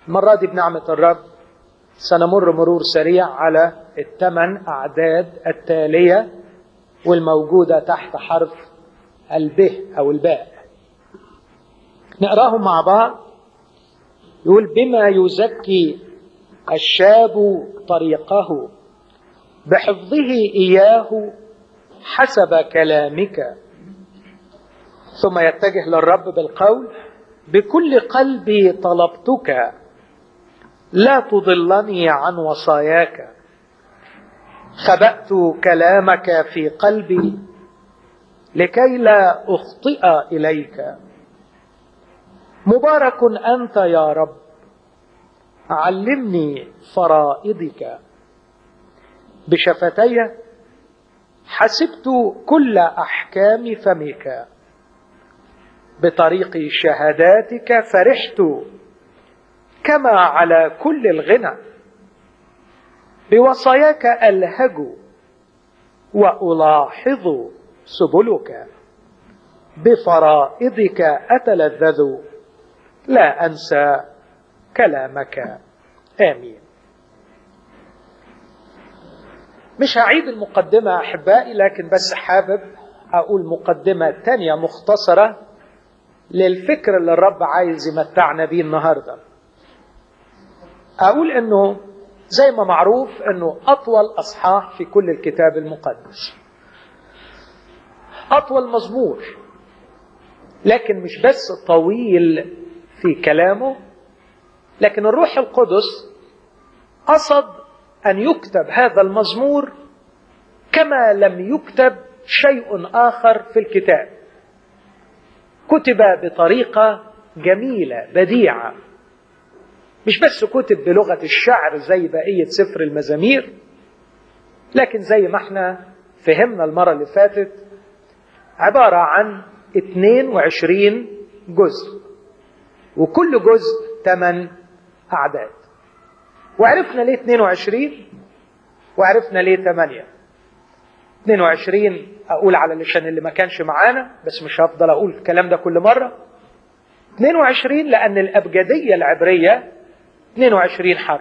المرة دي بنعمة الرب سنمر مرور سريع على الثمان أعداد التالية والموجودة تحت حرف الب أو الباء نقراهم مع بعض يقول بما يزكي الشاب طريقه بحفظه إياه حسب كلامك ثم يتجه للرب بالقول بكل قلبي طلبتك لا تضلني عن وصاياك خبأت كلامك في قلبي لكي لا أخطئ إليك مبارك أنت يا رب علمني فرائضك بشفتي حسبت كل أحكام فمك بطريق شهاداتك فرحت كما على كل الغنى بوصاياك ألهج وألاحظ سبلك بفرائضك أتلذذ لا أنسى كلامك آمين مش هعيد المقدمة أحبائي لكن بس حابب أقول مقدمة تانية مختصرة للفكر اللي الرب عايز يمتعنا بيه النهارده. أقول إنه زي ما معروف إنه أطول أصحاح في كل الكتاب المقدس. أطول مزمور لكن مش بس طويل في كلامه لكن الروح القدس قصد أن يكتب هذا المزمور كما لم يكتب شيء آخر في الكتاب كتب بطريقة جميلة بديعة مش بس كتب بلغة الشعر زي بقية سفر المزامير لكن زي ما احنا فهمنا المرة اللي فاتت عبارة عن 22 جزء وكل جزء 8 أعداد وعرفنا ليه 22 وعرفنا ليه 8 22 اقول على اللسان اللي ما كانش معانا بس مش هفضل اقول الكلام ده كل مره 22 لان الابجديه العبريه 22 حرف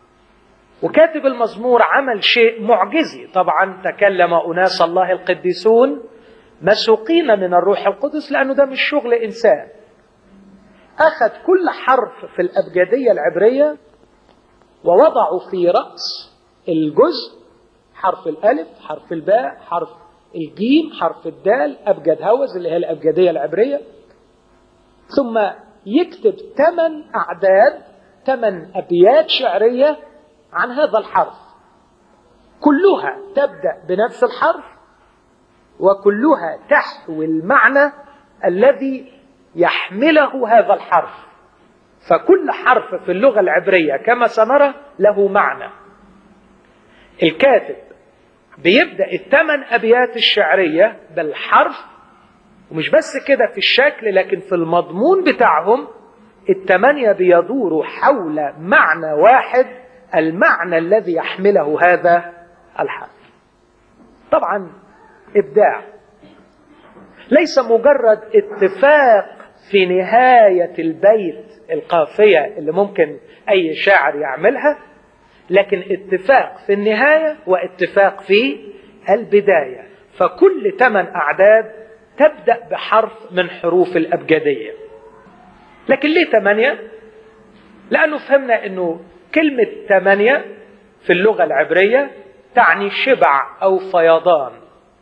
وكاتب المزمور عمل شيء معجزي طبعا تكلم اناس الله القديسون مسوقين من الروح القدس لانه ده مش شغل انسان اخذ كل حرف في الابجديه العبريه ووضعوا في راس الجزء حرف الالف حرف الباء حرف الجيم حرف الدال ابجد هوز اللي هي الابجديه العبريه ثم يكتب ثمان اعداد ثمان ابيات شعريه عن هذا الحرف كلها تبدا بنفس الحرف وكلها تحوي المعنى الذي يحمله هذا الحرف فكل حرف في اللغه العبريه كما سنرى له معنى الكاتب بيبدا الثمان ابيات الشعريه بالحرف ومش بس كده في الشكل لكن في المضمون بتاعهم الثمانيه بيدوروا حول معنى واحد المعنى الذي يحمله هذا الحرف طبعا ابداع ليس مجرد اتفاق في نهايه البيت القافيه اللي ممكن اي شاعر يعملها لكن اتفاق في النهاية واتفاق في البداية فكل ثمان أعداد تبدأ بحرف من حروف الأبجدية لكن ليه ثمانية؟ لأنه فهمنا أنه كلمة ثمانية في اللغة العبرية تعني شبع أو فيضان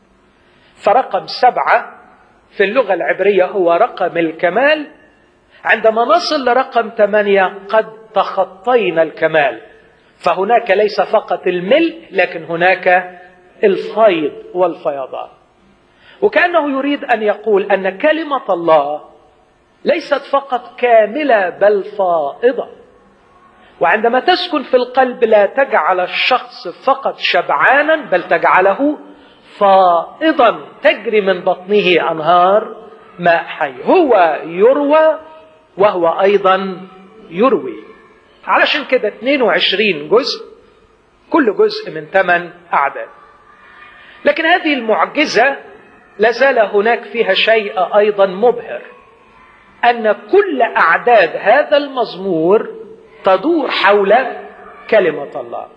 فرقم سبعة في اللغة العبرية هو رقم الكمال عندما نصل لرقم ثمانية قد تخطينا الكمال فهناك ليس فقط الملء لكن هناك الفيض والفيضان وكانه يريد ان يقول ان كلمه الله ليست فقط كامله بل فائضه وعندما تسكن في القلب لا تجعل الشخص فقط شبعانا بل تجعله فائضا تجري من بطنه انهار ماء حي هو يروى وهو ايضا يروي علشان كده 22 جزء كل جزء من ثمان أعداد لكن هذه المعجزة لازال هناك فيها شيء أيضا مبهر أن كل أعداد هذا المزمور تدور حول كلمة الله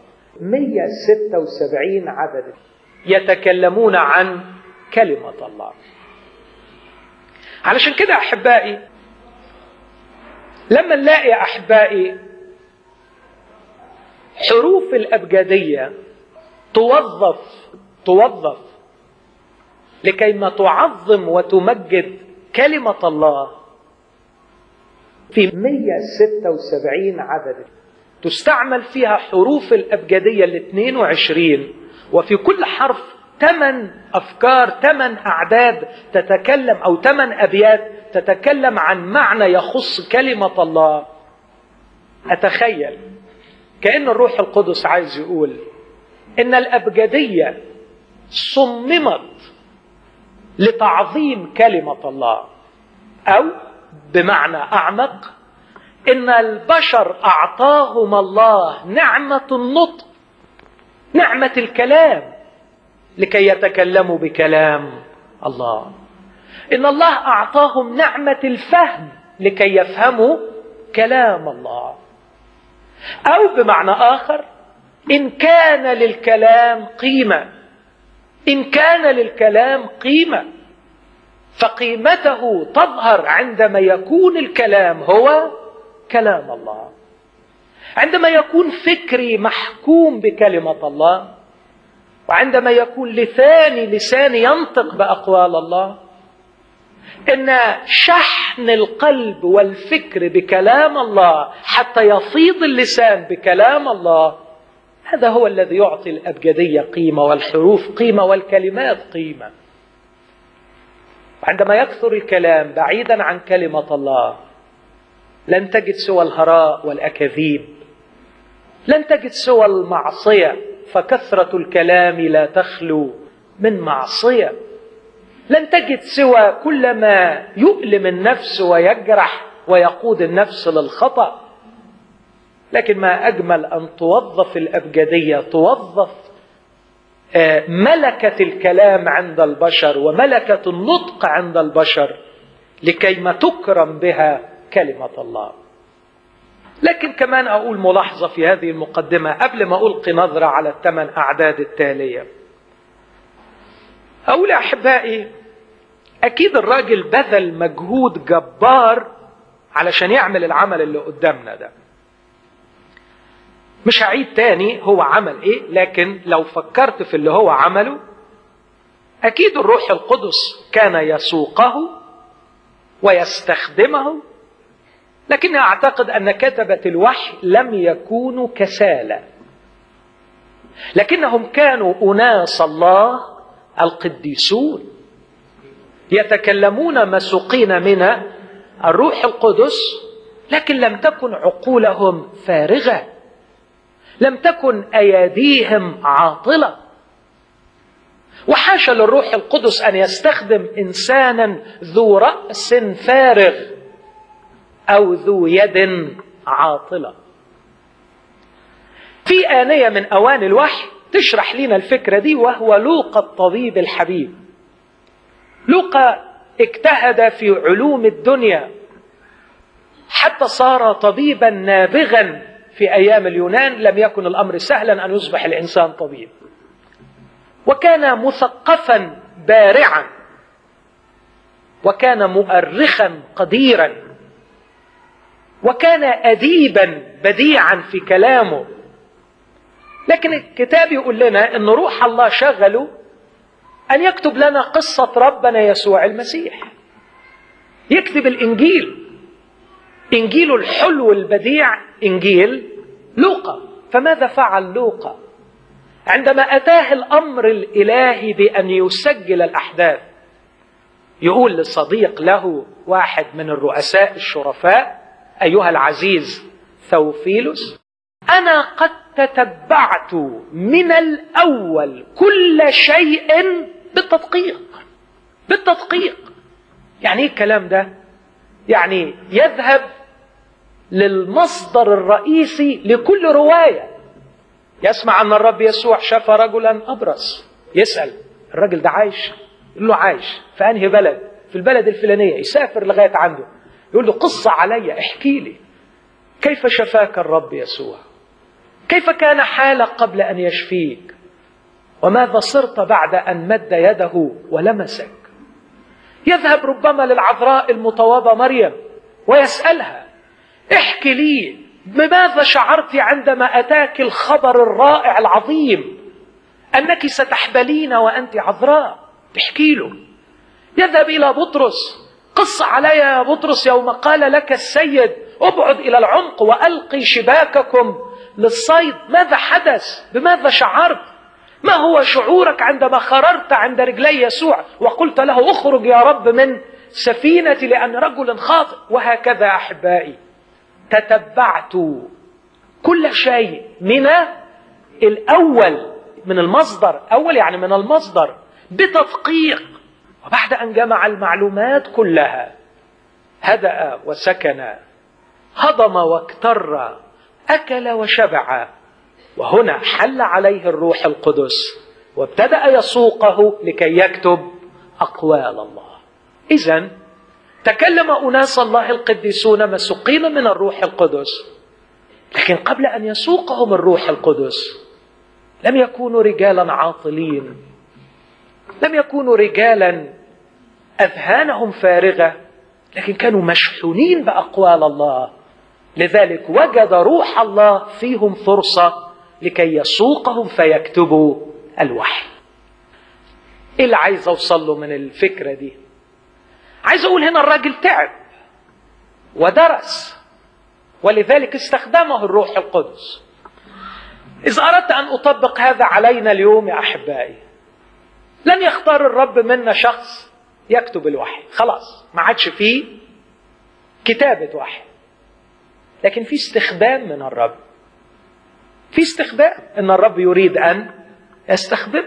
176 عدد يتكلمون عن كلمة الله علشان كده أحبائي لما نلاقي أحبائي حروف الأبجدية توظف توظف لكي ما تعظم وتمجد كلمة الله في 176 عدد تستعمل فيها حروف الأبجدية ال 22 وفي كل حرف ثمان أفكار ثمان أعداد تتكلم أو ثمان أبيات تتكلم عن معنى يخص كلمة الله أتخيل كأن الروح القدس عايز يقول إن الأبجدية صممت لتعظيم كلمة الله أو بمعنى أعمق إن البشر أعطاهم الله نعمة النطق نعمة الكلام لكي يتكلموا بكلام الله إن الله أعطاهم نعمة الفهم لكي يفهموا كلام الله أو بمعنى آخر إن كان للكلام قيمة إن كان للكلام قيمة فقيمته تظهر عندما يكون الكلام هو كلام الله عندما يكون فكري محكوم بكلمة الله وعندما يكون لساني لساني ينطق بأقوال الله إن شحن القلب والفكر بكلام الله حتى يفيض اللسان بكلام الله هذا هو الذي يعطي الأبجدية قيمة والحروف قيمة والكلمات قيمة عندما يكثر الكلام بعيدا عن كلمة الله لن تجد سوى الهراء والأكاذيب لن تجد سوى المعصية فكثرة الكلام لا تخلو من معصية لن تجد سوى كل ما يؤلم النفس ويجرح ويقود النفس للخطأ لكن ما أجمل أن توظف الأبجدية توظف ملكة الكلام عند البشر وملكة النطق عند البشر لكي ما تكرم بها كلمة الله لكن كمان أقول ملاحظة في هذه المقدمة قبل ما ألقي نظرة على الثمان أعداد التالية أقول أحبائي أكيد الراجل بذل مجهود جبار علشان يعمل العمل اللي قدامنا ده مش هعيد تاني هو عمل ايه لكن لو فكرت في اللي هو عمله اكيد الروح القدس كان يسوقه ويستخدمه لكن اعتقد ان كتبه الوحي لم يكونوا كسالى لكنهم كانوا اناس الله القديسون يتكلمون مسوقين من الروح القدس لكن لم تكن عقولهم فارغه لم تكن اياديهم عاطله وحاشا للروح القدس ان يستخدم انسانا ذو راس فارغ او ذو يد عاطله في انيه من اواني الوحي تشرح لنا الفكره دي وهو لوقا الطبيب الحبيب لوقا اجتهد في علوم الدنيا حتى صار طبيبا نابغا في ايام اليونان لم يكن الامر سهلا ان يصبح الانسان طبيب وكان مثقفا بارعا وكان مؤرخا قديرا وكان اديبا بديعا في كلامه لكن الكتاب يقول لنا ان روح الله شغله ان يكتب لنا قصه ربنا يسوع المسيح يكتب الانجيل انجيل الحلو البديع انجيل لوقا فماذا فعل لوقا عندما اتاه الامر الالهي بان يسجل الاحداث يقول لصديق له واحد من الرؤساء الشرفاء ايها العزيز ثوفيلوس انا قد تتبعت من الاول كل شيء بالتدقيق بالتدقيق يعني ايه الكلام ده يعني يذهب للمصدر الرئيسي لكل روايه يسمع ان الرب يسوع شفى رجلا ابرص يسال الراجل ده عايش يقول له عايش في انهي بلد في البلد الفلانيه يسافر لغايه عنده يقول له قصه عليا احكي لي كيف شفاك الرب يسوع كيف كان حالك قبل ان يشفيك وماذا صرت بعد ان مد يده ولمسك يذهب ربما للعذراء المطوبه مريم ويسالها احكي لي بماذا شعرت عندما اتاك الخبر الرائع العظيم انك ستحبلين وانت عذراء تحكي له يذهب الى بطرس قص علي يا بطرس يوم قال لك السيد ابعد الى العمق والقي شباككم للصيد ماذا حدث بماذا شعرت ما هو شعورك عندما خررت عند رجلي يسوع وقلت له اخرج يا رب من سفينتي لان رجل خاطئ وهكذا احبائي تتبعت كل شيء من الاول من المصدر اول يعني من المصدر بتدقيق وبعد ان جمع المعلومات كلها هدا وسكن هضم واكتر اكل وشبع وهنا حل عليه الروح القدس وابتدا يسوقه لكي يكتب اقوال الله اذا تكلم اناس الله القديسون مسوقين من الروح القدس لكن قبل ان يسوقهم الروح القدس لم يكونوا رجالا عاطلين لم يكونوا رجالا اذهانهم فارغه لكن كانوا مشحونين باقوال الله لذلك وجد روح الله فيهم فرصه لكي يسوقهم فيكتبوا الوحي ايه اللي عايز اوصل له من الفكره دي عايز اقول هنا الراجل تعب ودرس ولذلك استخدمه الروح القدس اذا اردت ان اطبق هذا علينا اليوم يا احبائي لن يختار الرب منا شخص يكتب الوحي خلاص ما عادش فيه كتابه وحي لكن في استخدام من الرب في استخدام ان الرب يريد ان يستخدم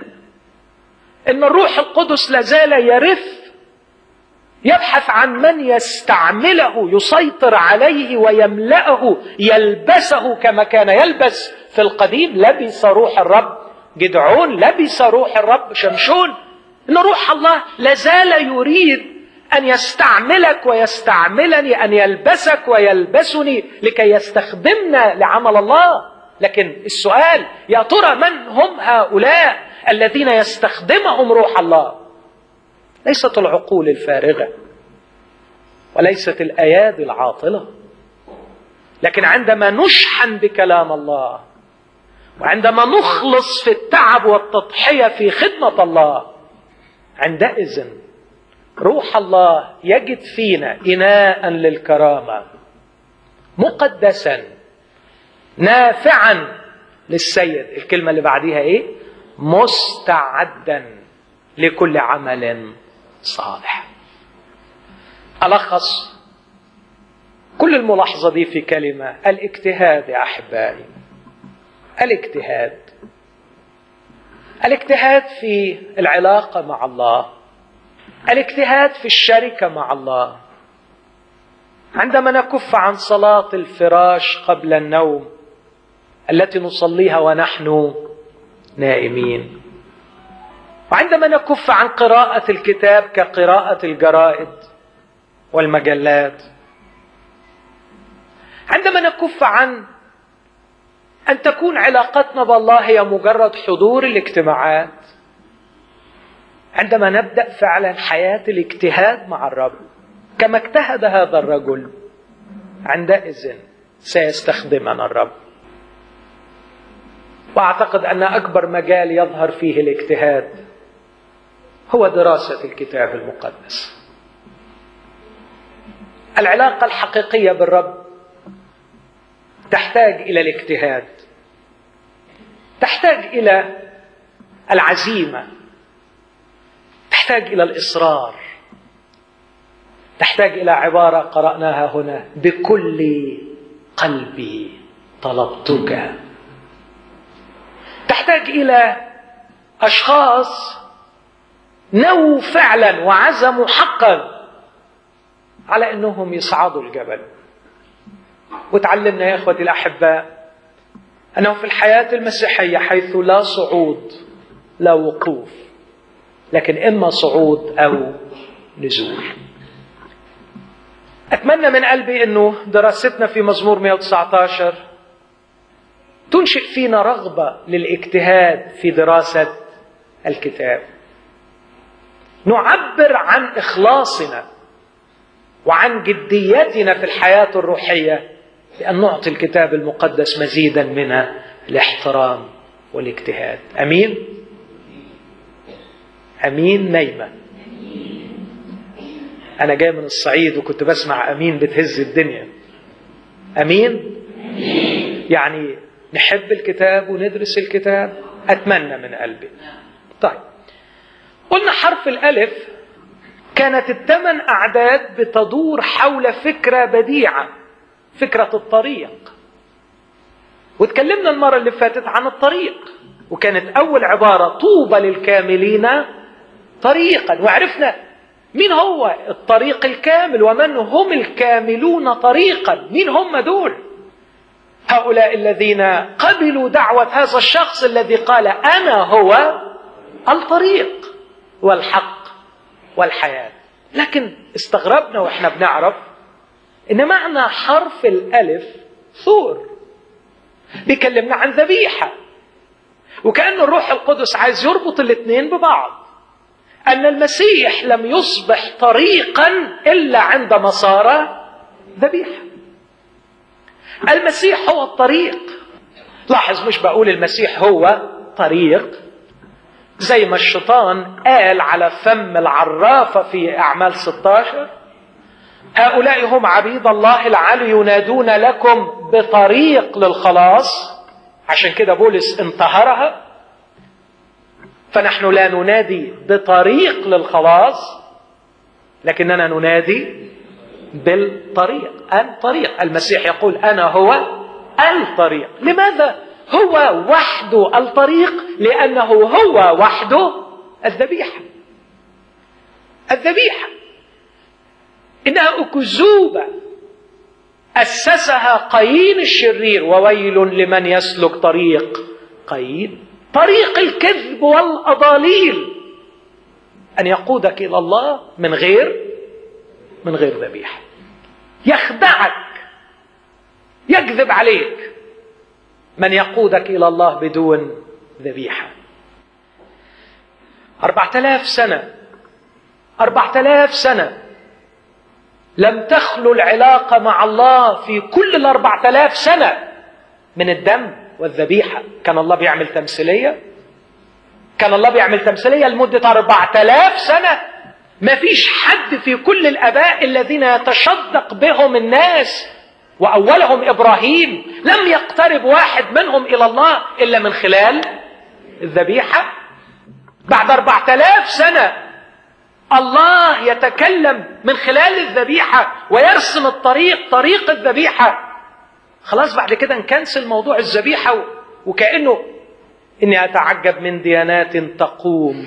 ان الروح القدس لازال يرف يبحث عن من يستعمله يسيطر عليه ويملأه يلبسه كما كان يلبس في القديم لبس روح الرب جدعون لبس روح الرب شمشون ان روح الله لازال يريد ان يستعملك ويستعملني ان يلبسك ويلبسني لكي يستخدمنا لعمل الله لكن السؤال يا ترى من هم هؤلاء الذين يستخدمهم روح الله ليست العقول الفارغه وليست الايادي العاطله لكن عندما نشحن بكلام الله وعندما نخلص في التعب والتضحيه في خدمه الله عندئذ روح الله يجد فينا اناء للكرامه مقدسا نافعا للسيد الكلمه اللي بعديها ايه مستعدا لكل عمل صالح الخص كل الملاحظه دي في كلمه الاجتهاد يا احبائي الاجتهاد الاجتهاد في العلاقه مع الله الاجتهاد في الشركه مع الله عندما نكف عن صلاه الفراش قبل النوم التي نصليها ونحن نائمين وعندما نكف عن قراءه الكتاب كقراءه الجرائد والمجلات عندما نكف عن ان تكون علاقتنا بالله هي مجرد حضور الاجتماعات عندما نبدا فعلا حياه الاجتهاد مع الرب كما اجتهد هذا الرجل عندئذ سيستخدمنا الرب واعتقد ان اكبر مجال يظهر فيه الاجتهاد هو دراسه الكتاب المقدس العلاقه الحقيقيه بالرب تحتاج الى الاجتهاد تحتاج الى العزيمه تحتاج الى الاصرار تحتاج الى عباره قراناها هنا بكل قلبي طلبتك تحتاج الى اشخاص نووا فعلا وعزموا حقا على انهم يصعدوا الجبل وتعلمنا يا اخوتي الاحباء انه في الحياه المسيحيه حيث لا صعود لا وقوف لكن اما صعود او نزول أتمنى من قلبي أنه دراستنا في مزمور 119 تنشئ فينا رغبة للاجتهاد في دراسة الكتاب نعبر عن إخلاصنا وعن جديتنا في الحياة الروحية بأن نعطي الكتاب المقدس مزيدا من الاحترام والاجتهاد أمين أمين نايمة أنا جاي من الصعيد وكنت بسمع أمين بتهز الدنيا أمين يعني نحب الكتاب وندرس الكتاب أتمنى من قلبي طيب قلنا حرف الألف كانت الثمان أعداد بتدور حول فكرة بديعة فكرة الطريق واتكلمنا المرة اللي فاتت عن الطريق وكانت أول عبارة طوبى للكاملين طريقا وعرفنا مين هو الطريق الكامل ومن هم الكاملون طريقا مين هم دول هؤلاء الذين قبلوا دعوة هذا الشخص الذي قال أنا هو الطريق والحق والحياة لكن استغربنا واحنا بنعرف ان معنى حرف الالف ثور بيكلمنا عن ذبيحة وكأن الروح القدس عايز يربط الاثنين ببعض أن المسيح لم يصبح طريقا إلا عندما صار ذبيحة المسيح هو الطريق لاحظ مش بقول المسيح هو طريق زي ما الشيطان قال على فم العرافة في أعمال 16 هؤلاء هم عبيد الله العلي ينادون لكم بطريق للخلاص عشان كده بولس انتهرها فنحن لا ننادي بطريق للخلاص لكننا ننادي بالطريق الطريق المسيح يقول انا هو الطريق لماذا هو وحده الطريق لانه هو وحده الذبيحه الذبيحه انها اكذوبه اسسها قايين الشرير وويل لمن يسلك طريق قايين طريق الكذب والاضاليل ان يقودك الى الله من غير من غير ذبيحه يخدعك يكذب عليك من يقودك الى الله بدون ذبيحه أربعة آلاف سنة أربعة آلاف سنة لم تخلو العلاقة مع الله في كل الأربعة آلاف سنة من الدم والذبيحة كان الله بيعمل تمثيلية كان الله بيعمل تمثيلية لمدة أربعة آلاف سنة ما فيش حد في كل الآباء الذين يتشدق بهم الناس وأولهم إبراهيم لم يقترب واحد منهم إلى الله إلا من خلال الذبيحة بعد أربعة آلاف سنة الله يتكلم من خلال الذبيحة ويرسم الطريق طريق الذبيحة خلاص بعد كده نكنسل موضوع الذبيحة وكأنه إني أتعجب من ديانات تقوم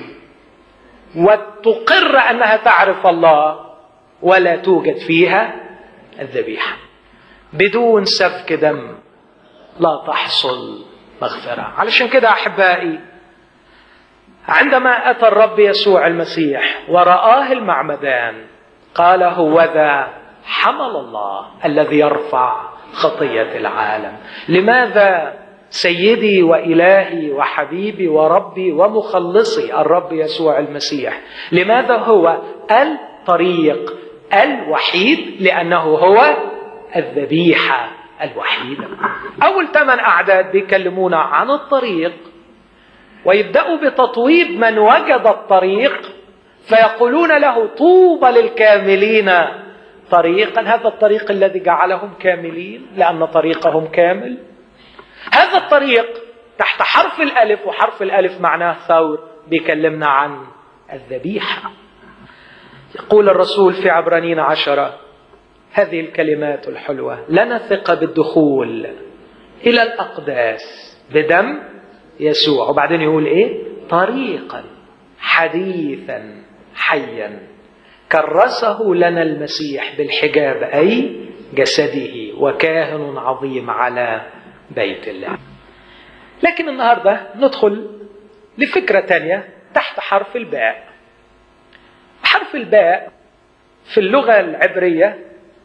وتقر أنها تعرف الله ولا توجد فيها الذبيحة بدون سفك دم لا تحصل مغفرة علشان كده أحبائي عندما أتى الرب يسوع المسيح ورآه المعمدان قال هو ذا حمل الله الذي يرفع خطية العالم لماذا سيدي وإلهي وحبيبي وربي ومخلصي الرب يسوع المسيح لماذا هو الطريق الوحيد لأنه هو الذبيحة الوحيدة أول ثمان أعداد بيكلمونا عن الطريق ويبدأوا بتطويب من وجد الطريق فيقولون له طوبى للكاملين طريقا هذا الطريق الذي جعلهم كاملين لأن طريقهم كامل هذا الطريق تحت حرف الألف وحرف الألف معناه ثور بيكلمنا عن الذبيحة يقول الرسول في عبرانين عشرة هذه الكلمات الحلوة لنا ثقة بالدخول إلى الأقداس بدم يسوع وبعدين يقول إيه طريقا حديثا حيا كرسه لنا المسيح بالحجاب أي جسده وكاهن عظيم على بيت الله لكن النهاردة ندخل لفكرة تانية تحت حرف الباء حرف الباء في اللغة العبرية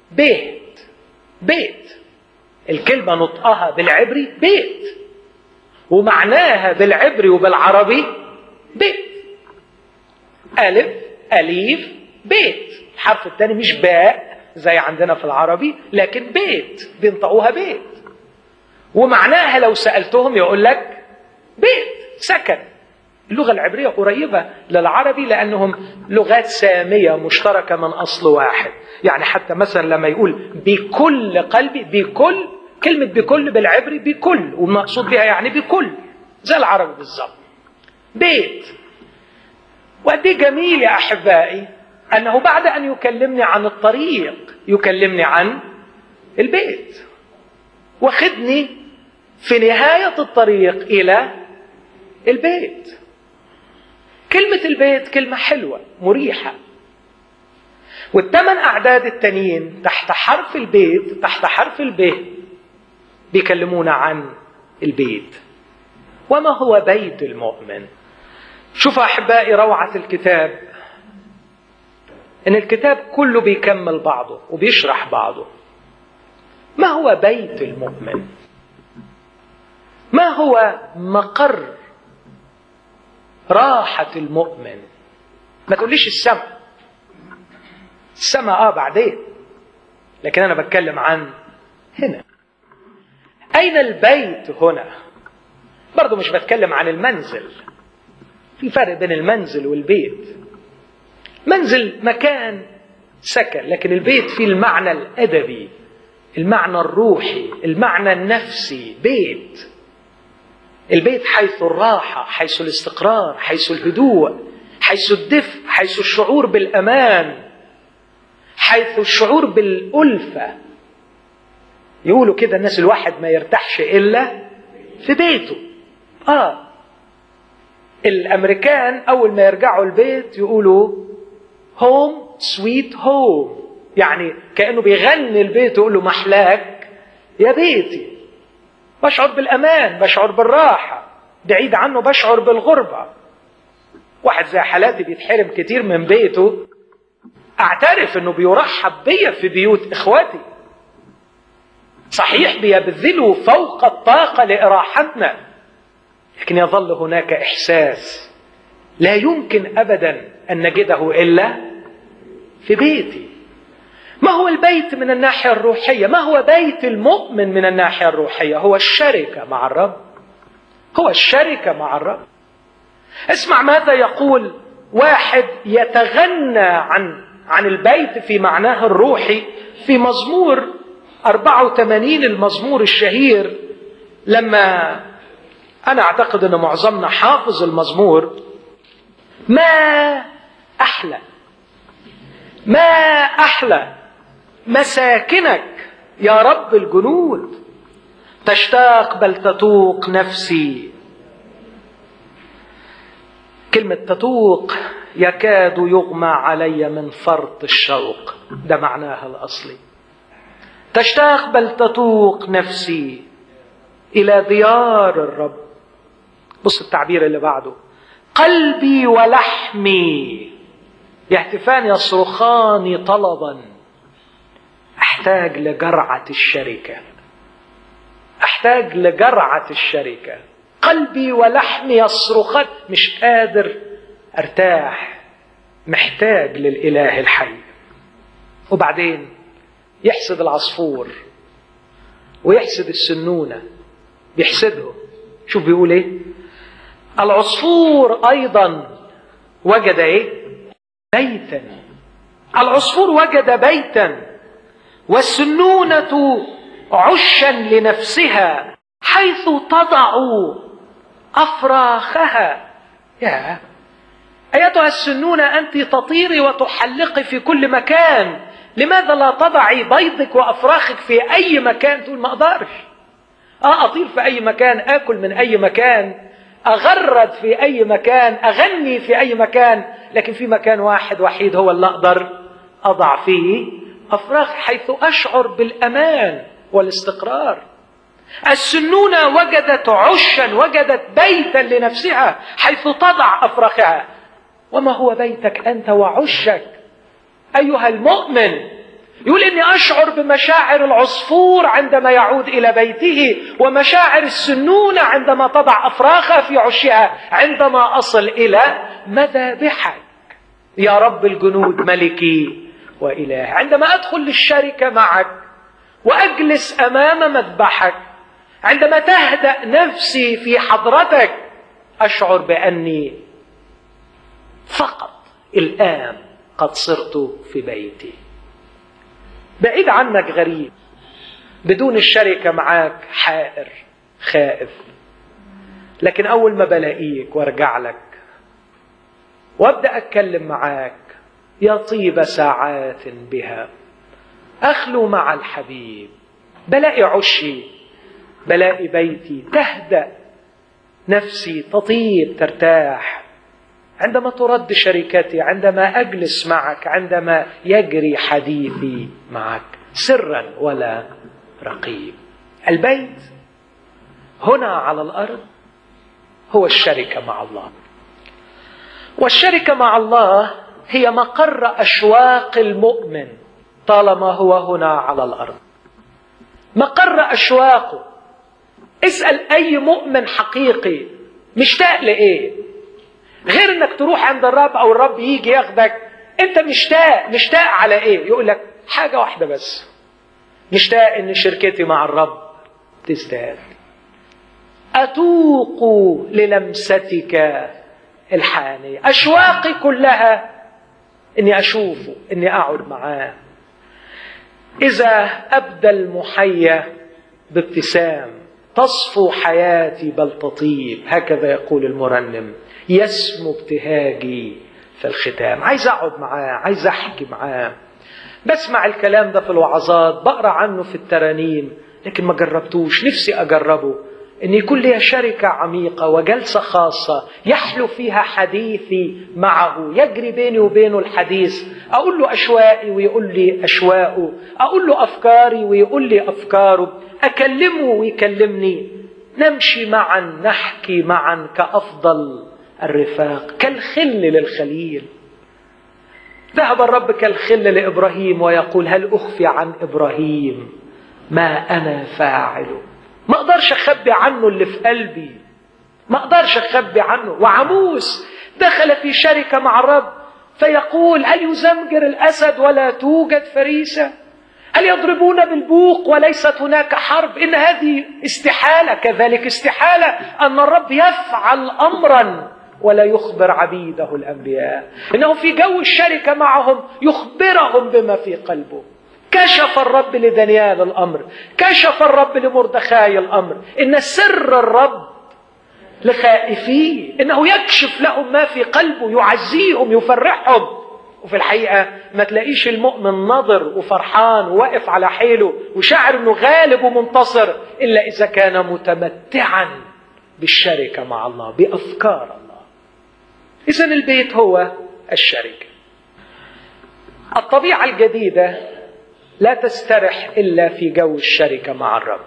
بيت بيت الكلمة نطقها بالعبري بيت ومعناها بالعبري وبالعربي بيت ألف أليف بيت الحرف الثاني مش باء زي عندنا في العربي لكن بيت بينطقوها بيت ومعناها لو سألتهم يقول لك بيت سكن اللغة العبرية قريبة للعربي لأنهم لغات سامية مشتركة من أصل واحد يعني حتى مثلا لما يقول بكل قلبي بكل كلمة بكل بالعبري بكل والمقصود بها يعني بكل زي العربي بالظبط بيت وقد جميل يا أحبائي أنه بعد أن يكلمني عن الطريق يكلمني عن البيت واخدني في نهاية الطريق إلى البيت كلمة البيت كلمة حلوة مريحة والثمان أعداد التانيين تحت حرف البيت تحت حرف الب بيكلمونا عن البيت وما هو بيت المؤمن شوفوا أحبائي روعة الكتاب إن الكتاب كله بيكمل بعضه وبيشرح بعضه ما هو بيت المؤمن ما هو مقر راحة المؤمن ما تقوليش السماء السماء اه بعدين لكن انا بتكلم عن هنا اين البيت هنا برضه مش بتكلم عن المنزل في فرق بين المنزل والبيت منزل مكان سكن لكن البيت فيه المعنى الادبي المعنى الروحي المعنى النفسي بيت البيت حيث الراحة حيث الاستقرار حيث الهدوء حيث الدفء حيث الشعور بالأمان حيث الشعور بالألفة يقولوا كده الناس الواحد ما يرتاحش إلا في بيته آه الأمريكان أول ما يرجعوا البيت يقولوا هوم سويت هوم يعني كأنه بيغني البيت ويقول له محلاك يا بيتي بشعر بالأمان بشعر بالراحة بعيد عنه بشعر بالغربة واحد زي حالاتي بيتحرم كتير من بيته أعترف أنه بيرحب بيا في بيوت إخواتي صحيح بيبذلوا فوق الطاقة لإراحتنا لكن يظل هناك إحساس لا يمكن أبدا أن نجده إلا في بيتي ما هو البيت من الناحية الروحية ما هو بيت المؤمن من الناحية الروحية هو الشركة مع الرب هو الشركة مع الرب اسمع ماذا يقول واحد يتغنى عن عن البيت في معناه الروحي في مزمور 84 المزمور الشهير لما أنا أعتقد أن معظمنا حافظ المزمور ما أحلى ما أحلى مساكنك يا رب الجنود تشتاق بل تتوق نفسي كلمة تتوق يكاد يغمى علي من فرط الشوق ده معناها الأصلي تشتاق بل تتوق نفسي إلى ديار الرب بص التعبير اللي بعده قلبي ولحمي يهتفان يصرخان طلبا احتاج لجرعة الشركة احتاج لجرعة الشركة قلبي ولحمي يصرخان مش قادر ارتاح محتاج للاله الحي وبعدين يحسد العصفور ويحسد السنونه بيحسدهم شوف بيقول ايه العصفور ايضا وجد ايه بيتا العصفور وجد بيتا والسنونه عشا لنفسها حيث تضع افراخها يا ايتها السنونه انت تطيري وتحلقي في كل مكان لماذا لا تضعي بيضك وافراخك في اي مكان تقول ما اقدرش اه اطير في اي مكان اكل من اي مكان اغرد في اي مكان اغني في اي مكان لكن في مكان واحد وحيد هو اللي اقدر اضع فيه افراخ حيث اشعر بالامان والاستقرار السنونه وجدت عشا وجدت بيتا لنفسها حيث تضع افراخها وما هو بيتك انت وعشك ايها المؤمن يقول اني اشعر بمشاعر العصفور عندما يعود الى بيته ومشاعر السنونه عندما تضع افراخها في عشها عندما اصل الى مذابحك يا رب الجنود ملكي واله عندما ادخل للشركه معك واجلس امام مذبحك عندما تهدا نفسي في حضرتك اشعر باني فقط الان قد صرت في بيتي بعيد عنك غريب بدون الشركة معاك حائر خائف لكن أول ما بلاقيك وارجع لك وابدأ أتكلم معاك يا طيب ساعات بها أخلو مع الحبيب بلاقي عشي بلاقي بيتي تهدأ نفسي تطيب ترتاح عندما ترد شركتي عندما اجلس معك عندما يجري حديثي معك سرا ولا رقيب البيت هنا على الارض هو الشركه مع الله والشركه مع الله هي مقر اشواق المؤمن طالما هو هنا على الارض مقر اشواقه اسال اي مؤمن حقيقي مشتاق لايه غير انك تروح عند الرب او الرب يجي ياخدك انت مشتاق مشتاق على ايه يقول لك حاجه واحده بس مشتاق ان شركتي مع الرب تزداد اتوق للمستك الحانيه اشواقي كلها اني اشوفه اني اقعد معاه اذا ابدى المحيا بابتسام تصفو حياتي بل تطيب هكذا يقول المرنم يسمو ابتهاجي في الختام عايز اقعد معاه عايز احكي معاه بسمع الكلام ده في الوعظات بقرا عنه في الترانيم لكن ما جربتوش نفسي اجربه ان يكون لي شركه عميقه وجلسه خاصه يحلو فيها حديثي معه يجري بيني وبينه الحديث اقول له اشواقي ويقول لي اشواقه اقول له افكاري ويقول لي افكاره اكلمه ويكلمني نمشي معا نحكي معا كافضل الرفاق كالخل للخليل ذهب الرب كالخل لابراهيم ويقول هل اخفي عن ابراهيم ما انا فاعله ما اقدرش اخبي عنه اللي في قلبي ما اقدرش اخبي عنه وعموس دخل في شركه مع الرب فيقول هل يزمجر الاسد ولا توجد فريسه هل يضربون بالبوق وليست هناك حرب ان هذه استحاله كذلك استحاله ان الرب يفعل امرا ولا يخبر عبيده الانبياء انه في جو الشركه معهم يخبرهم بما في قلبه كشف الرب لدانيال الامر كشف الرب لمردخاي الامر ان سر الرب لخائفيه انه يكشف لهم ما في قلبه يعزيهم يفرحهم وفي الحقيقه ما تلاقيش المؤمن ناظر وفرحان وواقف على حيله وشاعر انه غالب ومنتصر الا اذا كان متمتعا بالشركه مع الله بافكار الله اذا البيت هو الشركه الطبيعه الجديده لا تسترح الا في جو الشركه مع الرب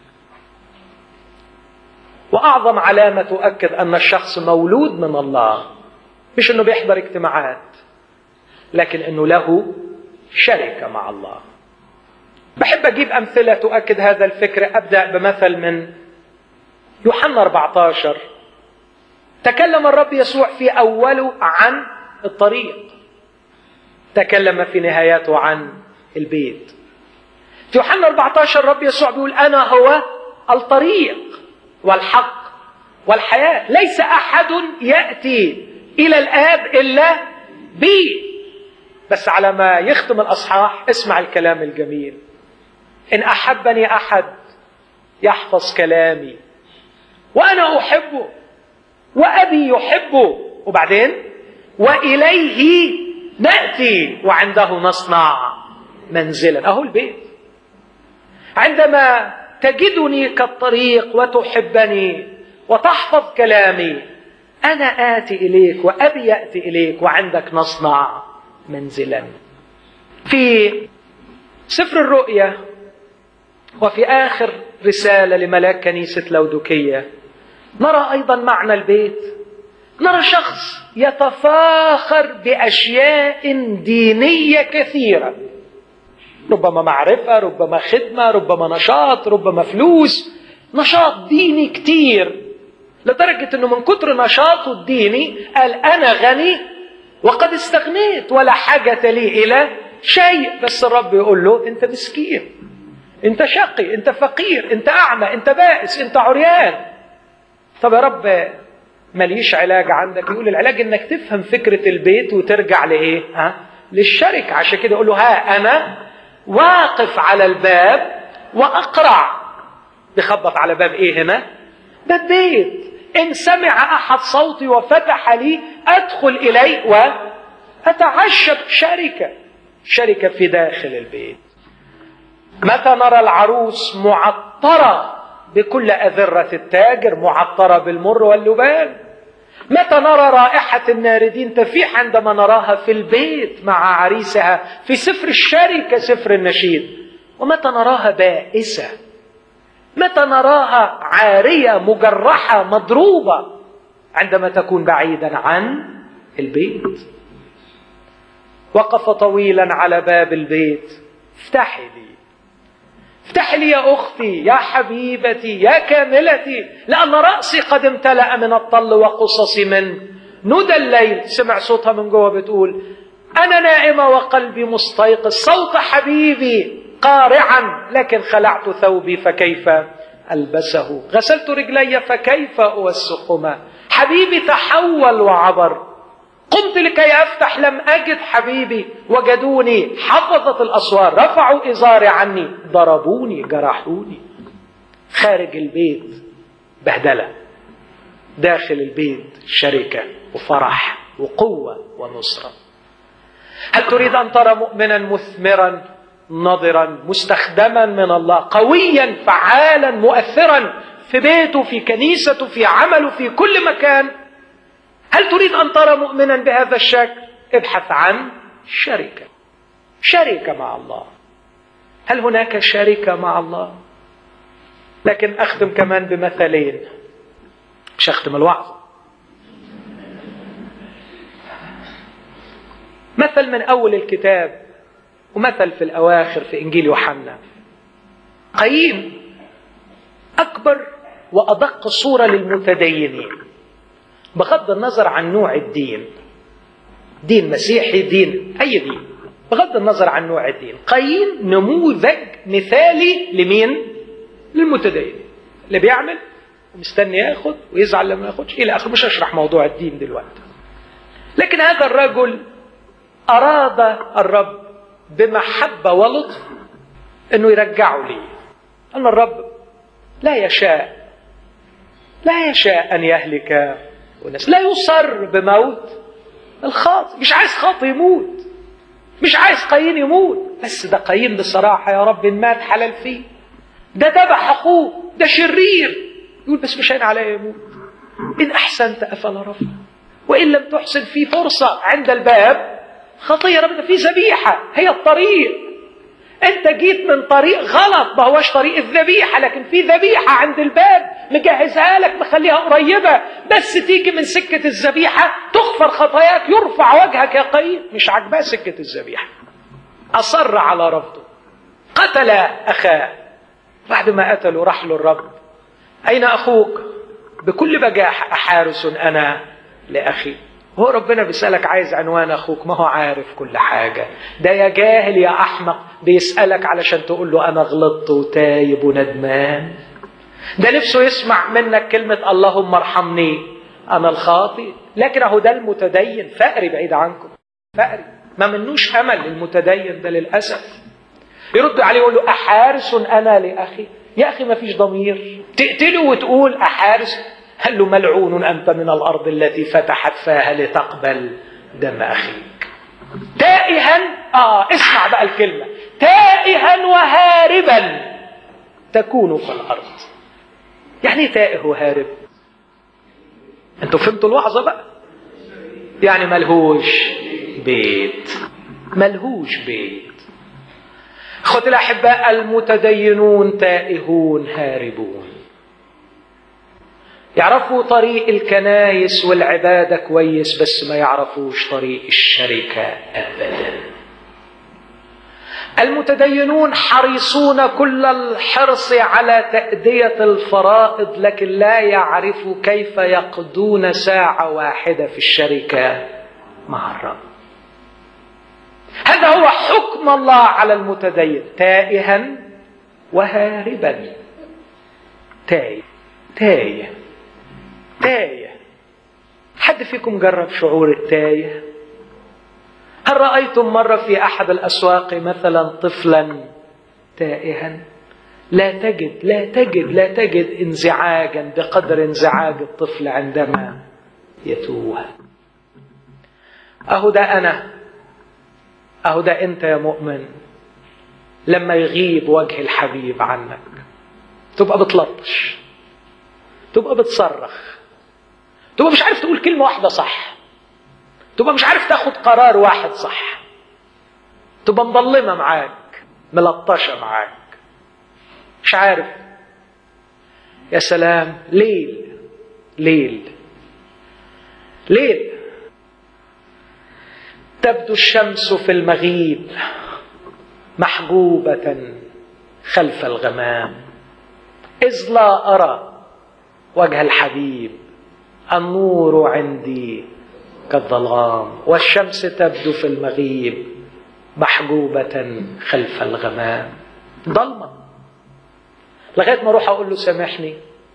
واعظم علامه تؤكد ان الشخص مولود من الله مش انه بيحضر اجتماعات لكن انه له شركه مع الله بحب اجيب امثله تؤكد هذا الفكر ابدا بمثل من يوحنا 14 تكلم الرب يسوع في اوله عن الطريق تكلم في نهايته عن البيت في يوحنا 14 الرب يسوع بيقول انا هو الطريق والحق والحياه ليس احد ياتي الى الاب الا بي بس على ما يختم الاصحاح اسمع الكلام الجميل ان احبني احد يحفظ كلامي وانا احبه وابي يحبه وبعدين واليه ناتي وعنده نصنع منزلا اهو البيت عندما تجدني كالطريق وتحبني وتحفظ كلامي انا اتي اليك وابي ياتي اليك وعندك نصنع منزلا في سفر الرؤيا وفي اخر رساله لملاك كنيسه لودوكيه نرى ايضا معنى البيت نرى شخص يتفاخر باشياء دينيه كثيره ربما معرفة ربما خدمة ربما نشاط ربما فلوس نشاط ديني كتير لدرجة انه من كتر نشاطه الديني قال انا غني وقد استغنيت ولا حاجة لي الى شيء بس الرب يقول له انت مسكين انت شقي انت فقير انت اعمى انت بائس انت عريان طب يا رب ماليش علاج عندك يقول العلاج انك تفهم فكرة البيت وترجع لايه ها للشركة عشان كده يقول له ها انا واقف على الباب واقرع بخبط على باب ايه هنا باب بيت ان سمع احد صوتي وفتح لي ادخل اليه واتعشى شركة شركة في داخل البيت متى نرى العروس معطرة بكل أذرة التاجر معطرة بالمر واللبان متى نرى رائحة الناردين تفيح عندما نراها في البيت مع عريسها في سفر الشركة سفر النشيد ومتى نراها بائسة متى نراها عارية مجرحة مضروبة عندما تكون بعيدا عن البيت وقف طويلا على باب البيت افتحي لي افتح لي يا اختي يا حبيبتي يا كاملتي لان راسي قد امتلا من الطل وقصصي من ندى الليل سمع صوتها من جوه بتقول انا نائمه وقلبي مستيقظ صوت حبيبي قارعا لكن خلعت ثوبي فكيف البسه غسلت رجلي فكيف اوسقهما حبيبي تحول وعبر قمت لكي افتح لم اجد حبيبي وجدوني حفظت الاسوار رفعوا ازاري عني ضربوني جرحوني خارج البيت بهدله داخل البيت شركه وفرح وقوه ونصره هل تريد ان ترى مؤمنا مثمرا نضرا مستخدما من الله قويا فعالا مؤثرا في بيته في كنيسته في عمله في كل مكان هل تريد ان ترى مؤمنا بهذا الشكل ابحث عن شركه شركه مع الله هل هناك شركه مع الله لكن اختم كمان بمثلين مش اختم الوعظه مثل من اول الكتاب ومثل في الاواخر في انجيل يوحنا قايين اكبر وادق صوره للمتدينين بغض النظر عن نوع الدين دين مسيحي دين اي دين بغض النظر عن نوع الدين قايين نموذج مثالي لمين للمتدين اللي بيعمل ومستني ياخد ويزعل لما ياخدش الى اخره مش هشرح موضوع الدين دلوقتي لكن هذا الرجل اراد الرب بمحبه ولطف انه يرجعه لي ان الرب لا يشاء لا يشاء ان يهلك والناس لا يصر بموت الخاطئ مش عايز خاطئ يموت مش عايز قايين يموت بس ده قايين بصراحة يا رب إن مات حلال فيه ده ذبح أخوه ده شرير يقول بس مش هين عليا يموت إن أحسنت أفلا رفع وإن لم تحسن في فرصة عند الباب خطية ربنا في ذبيحة هي الطريق انت جيت من طريق غلط ما هوش طريق الذبيحه لكن في ذبيحه عند الباب مجهزها لك مخليها قريبه بس تيجي من سكه الذبيحه تغفر خطاياك يرفع وجهك يا قايين مش عاجباه سكه الذبيحه اصر على رفضه قتل اخاه بعد ما قتله راح له الرب اين اخوك بكل بجاحه احارس انا لاخي هو ربنا بيسألك عايز عنوان أخوك ما هو عارف كل حاجة ده يا جاهل يا أحمق بيسألك علشان تقول له أنا غلطت وتايب وندمان ده نفسه يسمع منك كلمة اللهم ارحمني أنا الخاطئ لكن أهو ده المتدين فقري بعيد عنكم فقري ما منوش أمل المتدين ده للأسف يرد عليه يقول له أحارس أنا لأخي يا أخي ما فيش ضمير تقتله وتقول أحارس قال له ملعون أنت من الأرض التي فتحت فاها لتقبل دم أخيك تائها آه اسمع بقى الكلمة تائها وهاربا تكون في الأرض يعني ايه تائه وهارب انتوا فهمتوا الوعظة بقى يعني ملهوش بيت ملهوش بيت اخوتي الاحباء المتدينون تائهون هاربون يعرفوا طريق الكنايس والعبادة كويس بس ما يعرفوش طريق الشركة أبدا المتدينون حريصون كل الحرص على تأدية الفرائض لكن لا يعرفوا كيف يقضون ساعة واحدة في الشركة مع الرب هذا هو حكم الله على المتدين تائها وهاربا تايه تايه تايه حد فيكم جرب شعور التايه هل رأيتم مرة في أحد الأسواق مثلا طفلا تائها لا تجد لا تجد لا تجد انزعاجا بقدر انزعاج الطفل عندما يتوه أهو ده أنا أهو ده أنت يا مؤمن لما يغيب وجه الحبيب عنك تبقى بتلطش تبقى بتصرخ تبقى مش عارف تقول كلمة واحدة صح تبقى مش عارف تاخد قرار واحد صح تبقى مظلمة معاك ملطشة معاك مش عارف يا سلام ليل ليل ليل تبدو الشمس في المغيب محجوبة خلف الغمام إذ لا أرى وجه الحبيب النور عندي كالظلام والشمس تبدو في المغيب محجوبة خلف الغمام ضلمة لغاية ما أروح أقول له سامحني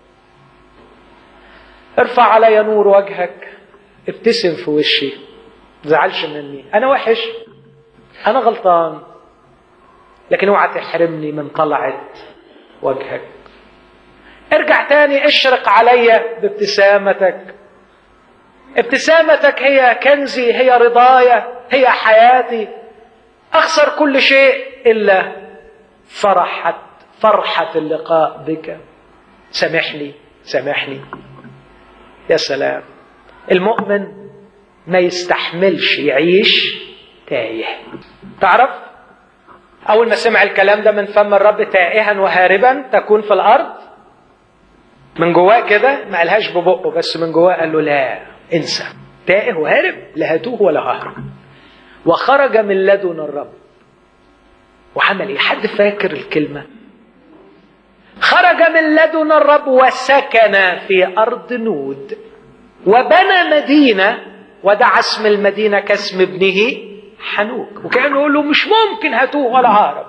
ارفع علي نور وجهك ابتسم في وشي زعلش مني أنا وحش أنا غلطان لكن اوعى تحرمني من طلعة وجهك ارجع تاني اشرق عليا بابتسامتك ابتسامتك هي كنزي هي رضايا هي حياتي اخسر كل شيء الا فرحة فرحة اللقاء بك سامحني سامحني يا سلام المؤمن ما يستحملش يعيش تايه تعرف اول ما سمع الكلام ده من فم الرب تائها وهاربا تكون في الارض من جواه كده ما قالهاش ببقه بس من جواه قال له لا انسى تائه وهارب لا هتوه ولا ههرب وخرج من لدن الرب وعمل ايه حد فاكر الكلمه خرج من لدن الرب وسكن في ارض نود وبنى مدينه ودعا اسم المدينه كاسم ابنه حنوك وكانه يقول له مش ممكن هتوه ولا هارب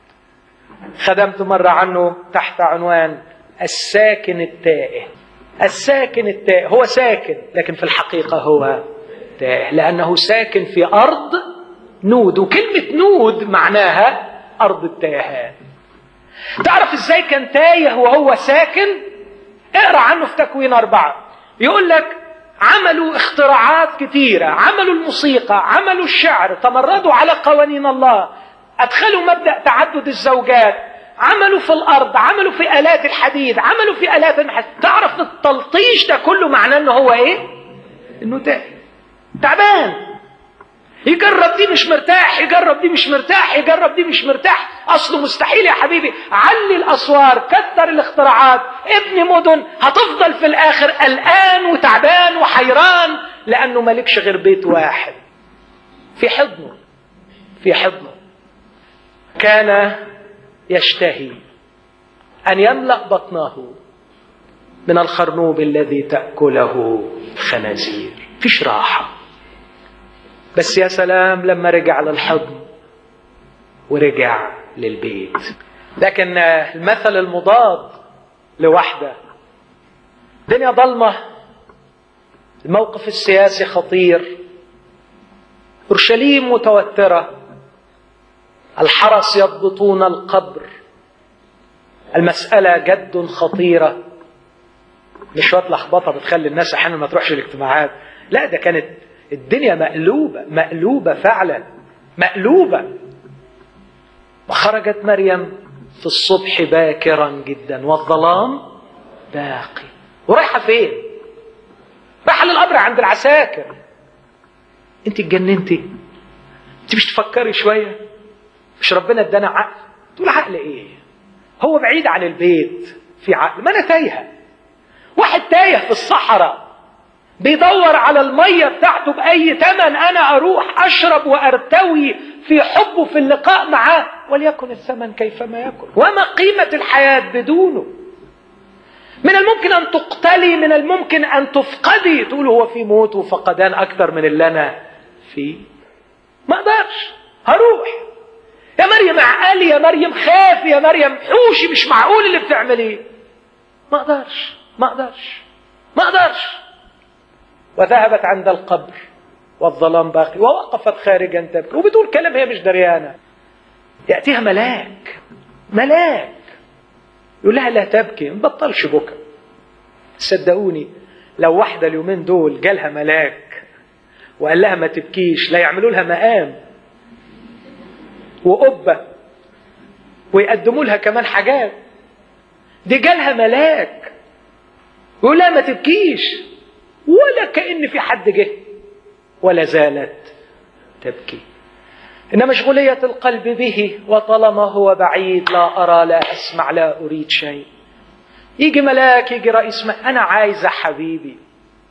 خدمت مره عنه تحت عنوان الساكن التائه الساكن التائه هو ساكن لكن في الحقيقة هو تائه لأنه ساكن في أرض نود وكلمة نود معناها أرض التيهان تعرف إزاي كان تايه وهو ساكن اقرأ عنه في تكوين أربعة يقول لك عملوا اختراعات كثيرة عملوا الموسيقى عملوا الشعر تمردوا على قوانين الله أدخلوا مبدأ تعدد الزوجات عملوا في الارض عملوا في الات الحديد عملوا في الات النحاس تعرف التلطيش ده كله معناه انه هو ايه انه تائه تعبان يجرب دي مش مرتاح يجرب دي مش مرتاح يجرب دي مش مرتاح اصله مستحيل يا حبيبي علي الاسوار كتر الاختراعات ابني مدن هتفضل في الاخر قلقان وتعبان وحيران لانه مالكش غير بيت واحد في حضنه في حضنه كان يشتهي ان يملا بطنه من الخرنوب الذي تاكله الخنازير فيش راحه بس يا سلام لما رجع للحضن ورجع للبيت لكن المثل المضاد لوحده الدنيا ضلمه الموقف السياسي خطير اورشليم متوتره الحرس يضبطون القبر المسألة جد خطيرة مش شوية لخبطة بتخلي الناس أحيانا ما تروحش الاجتماعات لا ده كانت الدنيا مقلوبة مقلوبة فعلا مقلوبة وخرجت مريم في الصبح باكرا جدا والظلام باقي ورايحة فين؟ رايحة للقبر عند العساكر انت اتجننتي انت مش تفكري شويه مش ربنا ادانا عقل تقول عقل ايه هو بعيد عن البيت في عقل ما انا تايهه واحد تايه في الصحراء بيدور على الميه بتاعته باي ثمن انا اروح اشرب وارتوي في حبه في اللقاء معاه وليكن الثمن كيفما يكن وما قيمة الحياة بدونه من الممكن أن تقتلي من الممكن أن تفقدي تقول هو في موت وفقدان أكثر من اللي أنا فيه ما أقدرش هروح يا مريم عقلي يا مريم خافي يا مريم حوشي مش معقول اللي بتعمليه ما أقدرش ما أقدرش ما أقدرش وذهبت عند القبر والظلام باقي ووقفت خارجا تبكي وبتقول كلام هي مش دريانة يأتيها ملاك ملاك يقول لها لا تبكي ما بطلش بكى صدقوني لو واحدة اليومين دول جالها ملاك وقال لها ما تبكيش لا يعملوا لها مقام وقبة ويقدموا لها كمان حاجات دي جالها ملاك يقول لها ما تبكيش ولا كأن في حد جه ولا زالت تبكي إن مشغولية القلب به وطالما هو بعيد لا أرى لا أسمع لا أريد شيء يجي ملاك يجي رئيس ما أنا عايزة حبيبي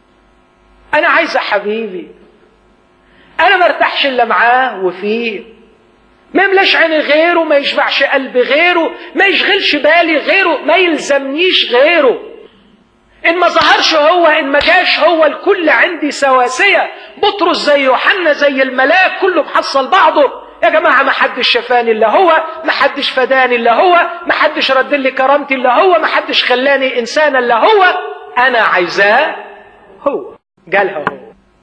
أنا عايزة حبيبي أنا ما ارتاحش إلا معاه وفيه ما يملاش عيني غيره ما يشبعش قلبي غيره ما يشغلش بالي غيره ما يلزمنيش غيره إن ما ظهرش هو إن ما جاش هو الكل عندي سواسية بطرس زي يوحنا زي الملاك كله محصل بعضه يا جماعة ما حدش شفاني إلا هو ما حدش فداني إلا هو ما حدش رد لي كرامتي إلا هو ما حدش خلاني إنسان إلا هو أنا عايزاه هو قالها هو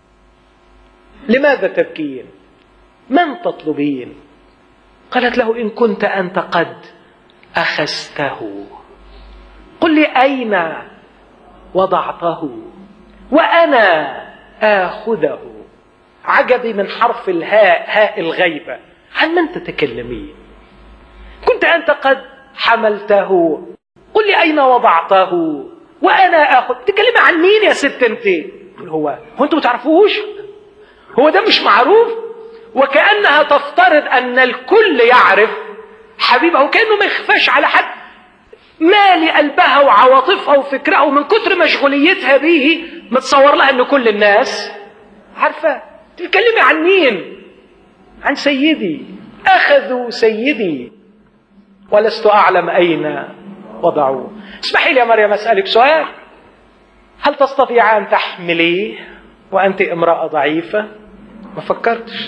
لماذا تبكين من تطلبين قالت له إن كنت أنت قد أخذته قل لي أين وضعته وأنا آخذه عجبي من حرف الهاء هاء الغيبة عن من تتكلمين كنت أنت قد حملته قل لي أين وضعته وأنا آخذ تكلمي عن مين يا ست أنت هو هو أنتوا تعرفوش هو ده مش معروف وكأنها تفترض أن الكل يعرف حبيبه وكأنه ما يخفاش على حد مالي قلبها وعواطفها وفكرها ومن كتر مشغوليتها به متصور لها ان كل الناس عارفه تتكلمي عن مين عن سيدي اخذوا سيدي ولست اعلم اين وضعوه اسمحي لي يا مريم اسالك سؤال هل تستطيع ان تحمليه وانت امراه ضعيفه ما فكرتش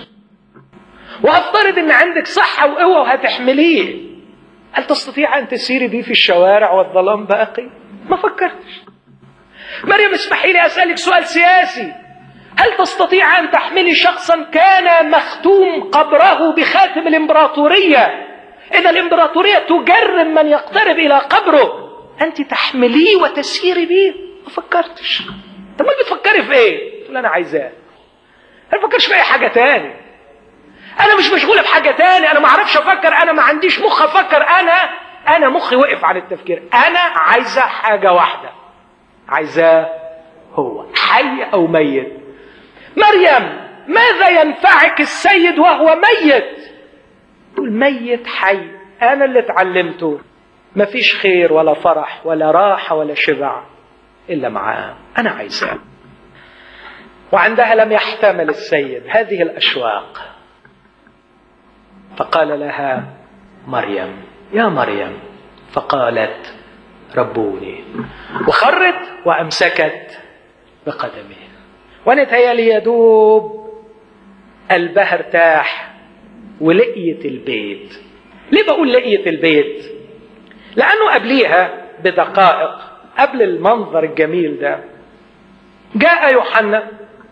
وافترض ان عندك صحه وقوه وهتحمليه هل تستطيع أن تسيري بي في الشوارع والظلام باقي؟ ما فكرتش. مريم اسمحي لي أسألك سؤال سياسي. هل تستطيع أن تحملي شخصا كان مختوم قبره بخاتم الإمبراطورية؟ إذا الإمبراطورية تجرم من يقترب إلى قبره. أنت تحمليه وتسيري به؟ ما فكرتش. طب ما بتفكري في إيه؟ تقول أنا عايزاه. أنا ما بفكرش في أي حاجة تاني. انا مش مشغوله بحاجه تاني انا ما اعرفش افكر انا ما عنديش مخ افكر انا انا مخي وقف عن التفكير انا عايزه حاجه واحده عايزاه هو حي او ميت مريم ماذا ينفعك السيد وهو ميت تقول ميت حي انا اللي اتعلمته مفيش خير ولا فرح ولا راحه ولا شبع الا معاه انا عايزاه وعندها لم يحتمل السيد هذه الاشواق فقال لها مريم يا مريم فقالت ربوني وخرت وامسكت بقدمه وانا تهيالي يدوب قلبها ارتاح ولقيت البيت ليه بقول لقيت البيت لانه قبليها بدقائق قبل المنظر الجميل ده جاء يوحنا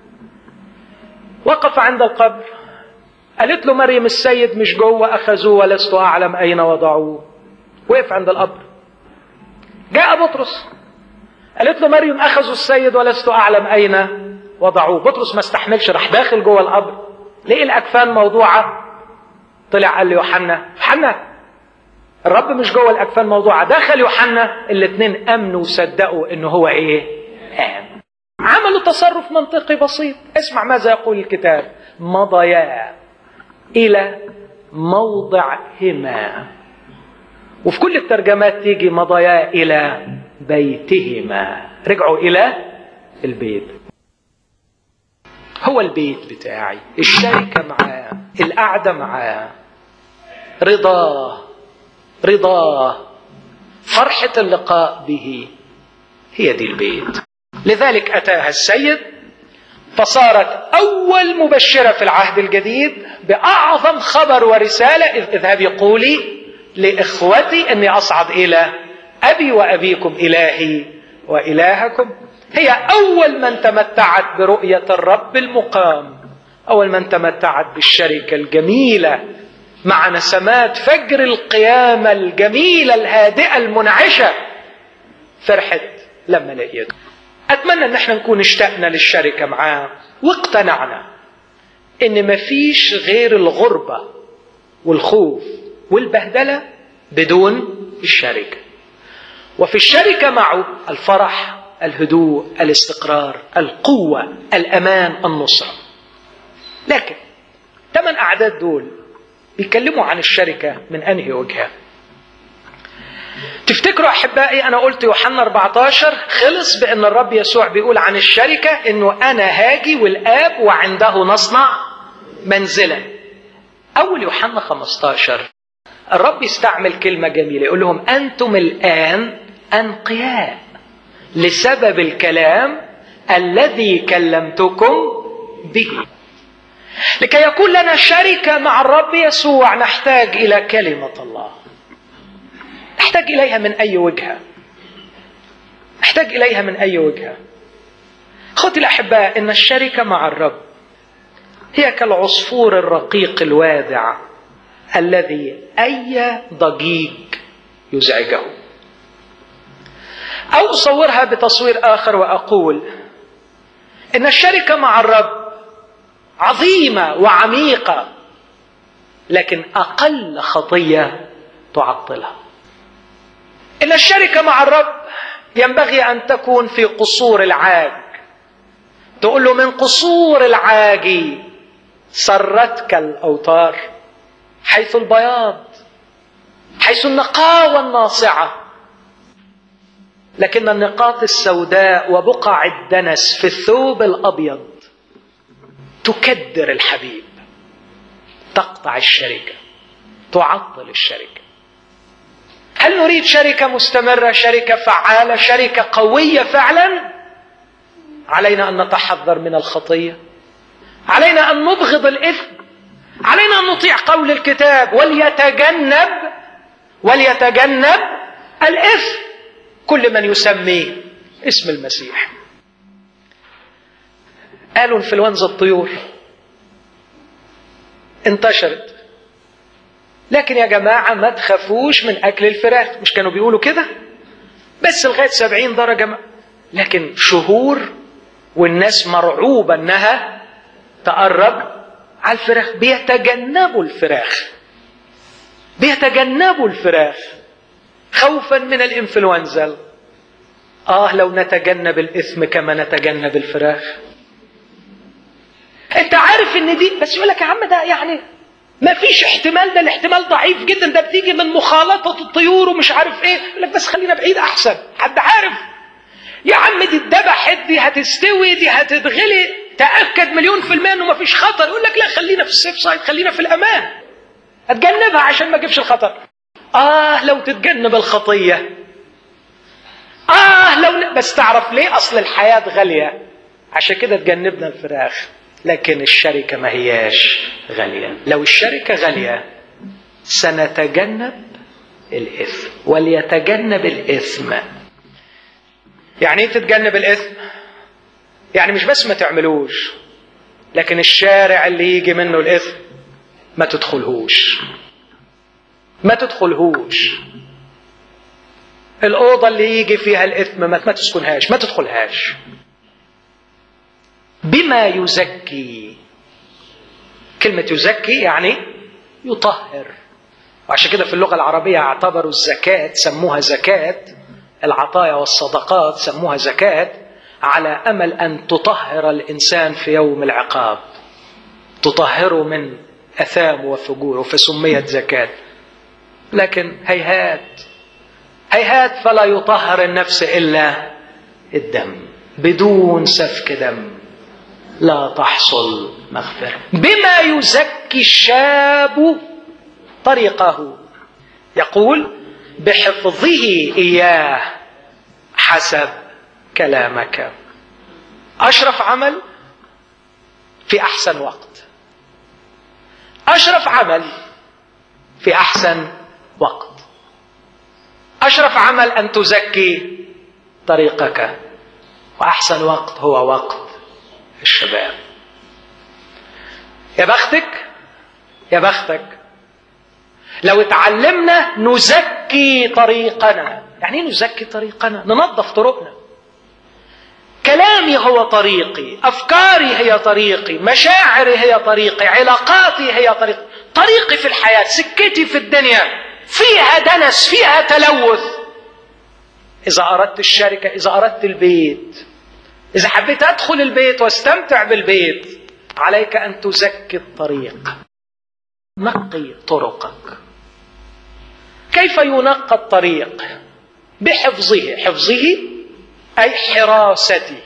وقف عند القبر قالت له مريم السيد مش جوه اخذوه ولست اعلم اين وضعوه وقف عند القبر جاء بطرس قالت له مريم اخذوا السيد ولست اعلم اين وضعوه بطرس ما استحملش راح داخل جوه القبر لقي الاكفان موضوعه طلع قال ليوحنا يوحنا الرب مش جوه الاكفان موضوعه دخل يوحنا الاثنين امنوا وصدقوا انه هو ايه آمن عملوا تصرف منطقي بسيط اسمع ماذا يقول الكتاب مضيا إلى موضعهما وفي كل الترجمات تيجي مضيا إلى بيتهما رجعوا إلى البيت هو البيت بتاعي الشركة معاه القعدة معاه رضاه رضاه فرحة اللقاء به هي دي البيت لذلك أتاها السيد فصارت أول مبشرة في العهد الجديد بأعظم خبر ورسالة اذهبي قولي لإخوتي أني أصعد إلى أبي وأبيكم إلهي وإلهكم هي أول من تمتعت برؤية الرب المقام أول من تمتعت بالشركة الجميلة مع نسمات فجر القيامة الجميلة الهادئة المنعشة فرحت لما لقيته أتمنى أن احنا نكون اشتقنا للشركة معاه واقتنعنا إن مفيش غير الغربة والخوف والبهدلة بدون الشركة وفي الشركة معه الفرح الهدوء الاستقرار القوة الأمان النصرة لكن ثمان أعداد دول بيتكلموا عن الشركة من أنهي وجهة تفتكروا أحبائي أنا قلت يوحنا 14 خلص بأن الرب يسوع بيقول عن الشركة أنه أنا هاجي والآب وعنده نصنع منزلا أول يوحنا 15 الرب يستعمل كلمة جميلة يقول لهم أنتم الآن أنقياء لسبب الكلام الذي كلمتكم به لكي يكون لنا شركة مع الرب يسوع نحتاج إلى كلمة الله نحتاج إليها من أي وجهة نحتاج إليها من أي وجهة أخوتي الأحباء إن الشركة مع الرب هي كالعصفور الرقيق الوادع الذي أي ضجيج يزعجه أو أصورها بتصوير آخر وأقول إن الشركة مع الرب عظيمة وعميقة لكن أقل خطية تعطلها إن الشركة مع الرب ينبغي أن تكون في قصور العاج تقول له من قصور العاج سرتك الأوتار حيث البياض حيث النقاوة الناصعة لكن النقاط السوداء وبقع الدنس في الثوب الأبيض تكدر الحبيب تقطع الشركة تعطل الشركة هل نريد شركة مستمرة شركة فعالة شركة قوية فعلا علينا أن نتحذر من الخطية علينا أن نبغض الإثم علينا أن نطيع قول الكتاب وليتجنب وليتجنب الإثم كل من يسمي اسم المسيح قالوا انفلونزا الطيور انتشرت لكن يا جماعة ما تخافوش من أكل الفراخ مش كانوا بيقولوا كده بس لغاية سبعين درجة ما. لكن شهور والناس مرعوبة أنها تقرب على الفراخ بيتجنبوا الفراخ بيتجنبوا الفراخ خوفا من الانفلونزا آه لو نتجنب الإثم كما نتجنب الفراخ انت عارف ان دي بس يقول لك يا عم ده يعني ما فيش احتمال ده الاحتمال ضعيف جدا ده بتيجي من مخالطة الطيور ومش عارف ايه يقول لك بس خلينا بعيد احسن حد عارف يا عم دي اتذبحت دي هتستوي دي هتتغلي تأكد مليون في المية انه ما فيش خطر يقول لك لا خلينا في السيف سايد خلينا في الامان اتجنبها عشان ما اجيبش الخطر اه لو تتجنب الخطية اه لو بس تعرف ليه اصل الحياة غالية عشان كده تجنبنا الفراخ لكن الشركة ما هياش غالية لو الشركة غالية سنتجنب الإثم وليتجنب الإثم يعني ايه تتجنب الإثم يعني مش بس ما تعملوش لكن الشارع اللي يجي منه الإثم ما تدخلهوش ما تدخلهوش الأوضة اللي يجي فيها الإثم ما تسكنهاش ما تدخلهاش بما يزكي كلمة يزكي يعني يطهر وعشان كده في اللغة العربية اعتبروا الزكاة سموها زكاة العطايا والصدقات سموها زكاة على أمل أن تطهر الإنسان في يوم العقاب تطهره من أثام وفجوره فسميت زكاة لكن هيهات هيهات فلا يطهر النفس إلا الدم بدون سفك دم لا تحصل مغفرة بما يزكي الشاب طريقه يقول بحفظه إياه حسب كلامك أشرف عمل في أحسن وقت أشرف عمل في أحسن وقت أشرف عمل أن تزكي طريقك وأحسن وقت هو وقت الشباب يا بختك يا بختك لو اتعلمنا نزكي طريقنا يعني ايه نزكي طريقنا ننظف طرقنا كلامي هو طريقي افكاري هي طريقي مشاعري هي طريقي علاقاتي هي طريقي طريقي في الحياه سكتي في الدنيا فيها دنس فيها تلوث اذا اردت الشركه اذا اردت البيت اذا حبيت ادخل البيت واستمتع بالبيت عليك ان تزكي الطريق نقي طرقك كيف ينقى الطريق بحفظه حفظه اي حراسته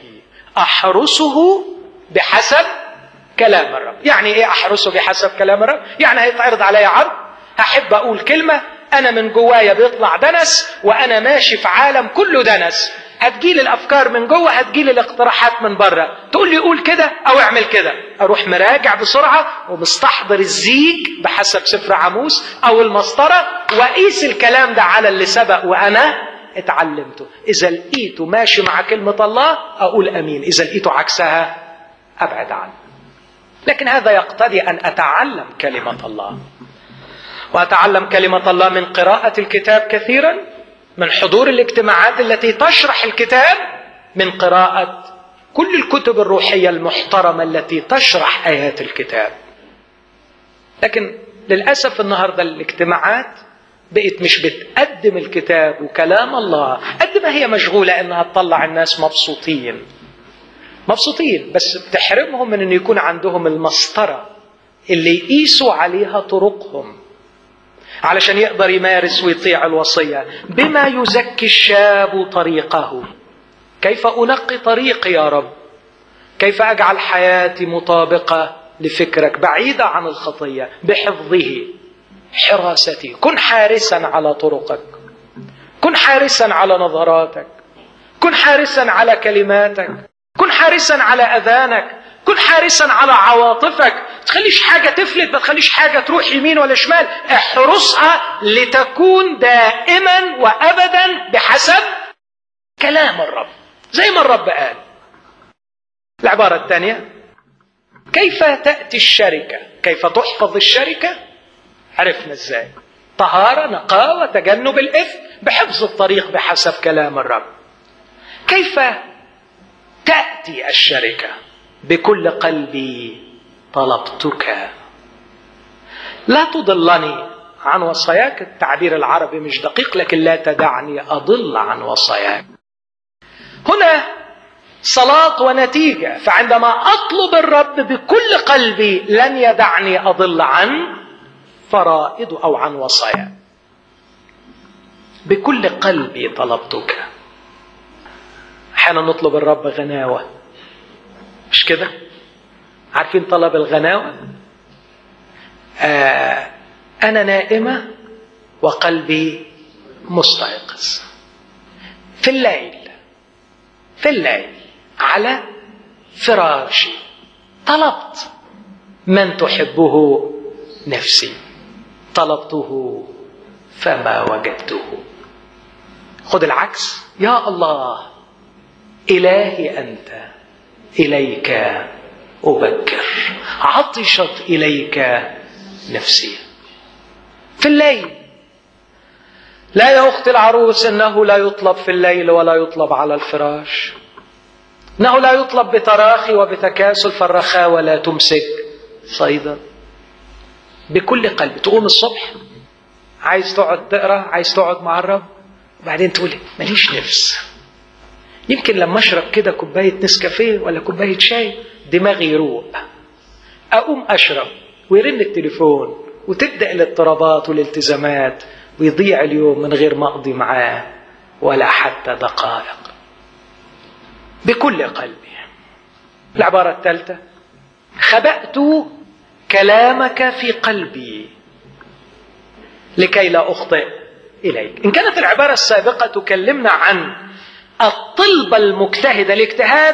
احرسه بحسب كلام الرب يعني ايه احرسه بحسب كلام الرب يعني هيتعرض علي عرض هحب اقول كلمه انا من جوايا بيطلع دنس وانا ماشي في عالم كله دنس هتجيلي الافكار من جوه هتجيلي الاقتراحات من بره تقول لي قول كده او اعمل كده اروح مراجع بسرعه ومستحضر الزيج بحسب سفر عموس او المسطره واقيس الكلام ده على اللي سبق وانا اتعلمته اذا لقيته ماشي مع كلمه الله اقول امين اذا لقيته عكسها ابعد عنه لكن هذا يقتضي ان اتعلم كلمه الله واتعلم كلمه الله من قراءه الكتاب كثيرا من حضور الاجتماعات التي تشرح الكتاب من قراءه كل الكتب الروحيه المحترمه التي تشرح ايات الكتاب لكن للاسف النهارده الاجتماعات بقت مش بتقدم الكتاب وكلام الله قد ما هي مشغوله انها تطلع الناس مبسوطين مبسوطين بس بتحرمهم من ان يكون عندهم المسطره اللي يقيسوا عليها طرقهم علشان يقدر يمارس ويطيع الوصيه بما يزكي الشاب طريقه كيف انقي طريقي يا رب كيف اجعل حياتي مطابقه لفكرك بعيده عن الخطيه بحفظه حراستي كن حارسا على طرقك كن حارسا على نظراتك كن حارسا على كلماتك كن حارسا على اذانك كن حارسا على عواطفك ما تخليش حاجة تفلت ما تخليش حاجة تروح يمين ولا شمال احرسها لتكون دائما وابدا بحسب كلام الرب زي ما الرب قال العبارة الثانية كيف تأتي الشركة كيف تحفظ الشركة عرفنا ازاي طهارة نقاوة تجنب الإثم بحفظ الطريق بحسب كلام الرب كيف تأتي الشركة بكل قلبي طلبتك لا تضلني عن وصاياك التعبير العربي مش دقيق لكن لا تدعني أضل عن وصاياك هنا صلاة ونتيجة فعندما أطلب الرب بكل قلبي لن يدعني أضل عن فرائض أو عن وصايا بكل قلبي طلبتك أحيانا نطلب الرب غناوة مش كده عارفين طلب الغناوة آه أنا نائمة وقلبي مستيقظ في الليل في الليل على فراشي طلبت من تحبه نفسي طلبته فما وجدته خذ العكس يا الله إلهي أنت إليك أبكر عطشت إليك نفسي في الليل لا يا أخت العروس إنه لا يطلب في الليل ولا يطلب على الفراش إنه لا يطلب بتراخي وبتكاسل فالرخاوة لا تمسك صيدا بكل قلب تقوم الصبح عايز تقعد تقرا عايز تقعد مع الرب وبعدين تقول ماليش نفس يمكن لما اشرب كده كوبايه نسكافيه ولا كوبايه شاي دماغي يروق اقوم اشرب ويرن التليفون وتبدا الاضطرابات والالتزامات ويضيع اليوم من غير ما اقضي معاه ولا حتى دقائق بكل قلبي العباره الثالثه خبأت كلامك في قلبي لكي لا أخطئ إليك إن كانت العبارة السابقة تكلمنا عن الطلبة المجتهدة الاجتهاد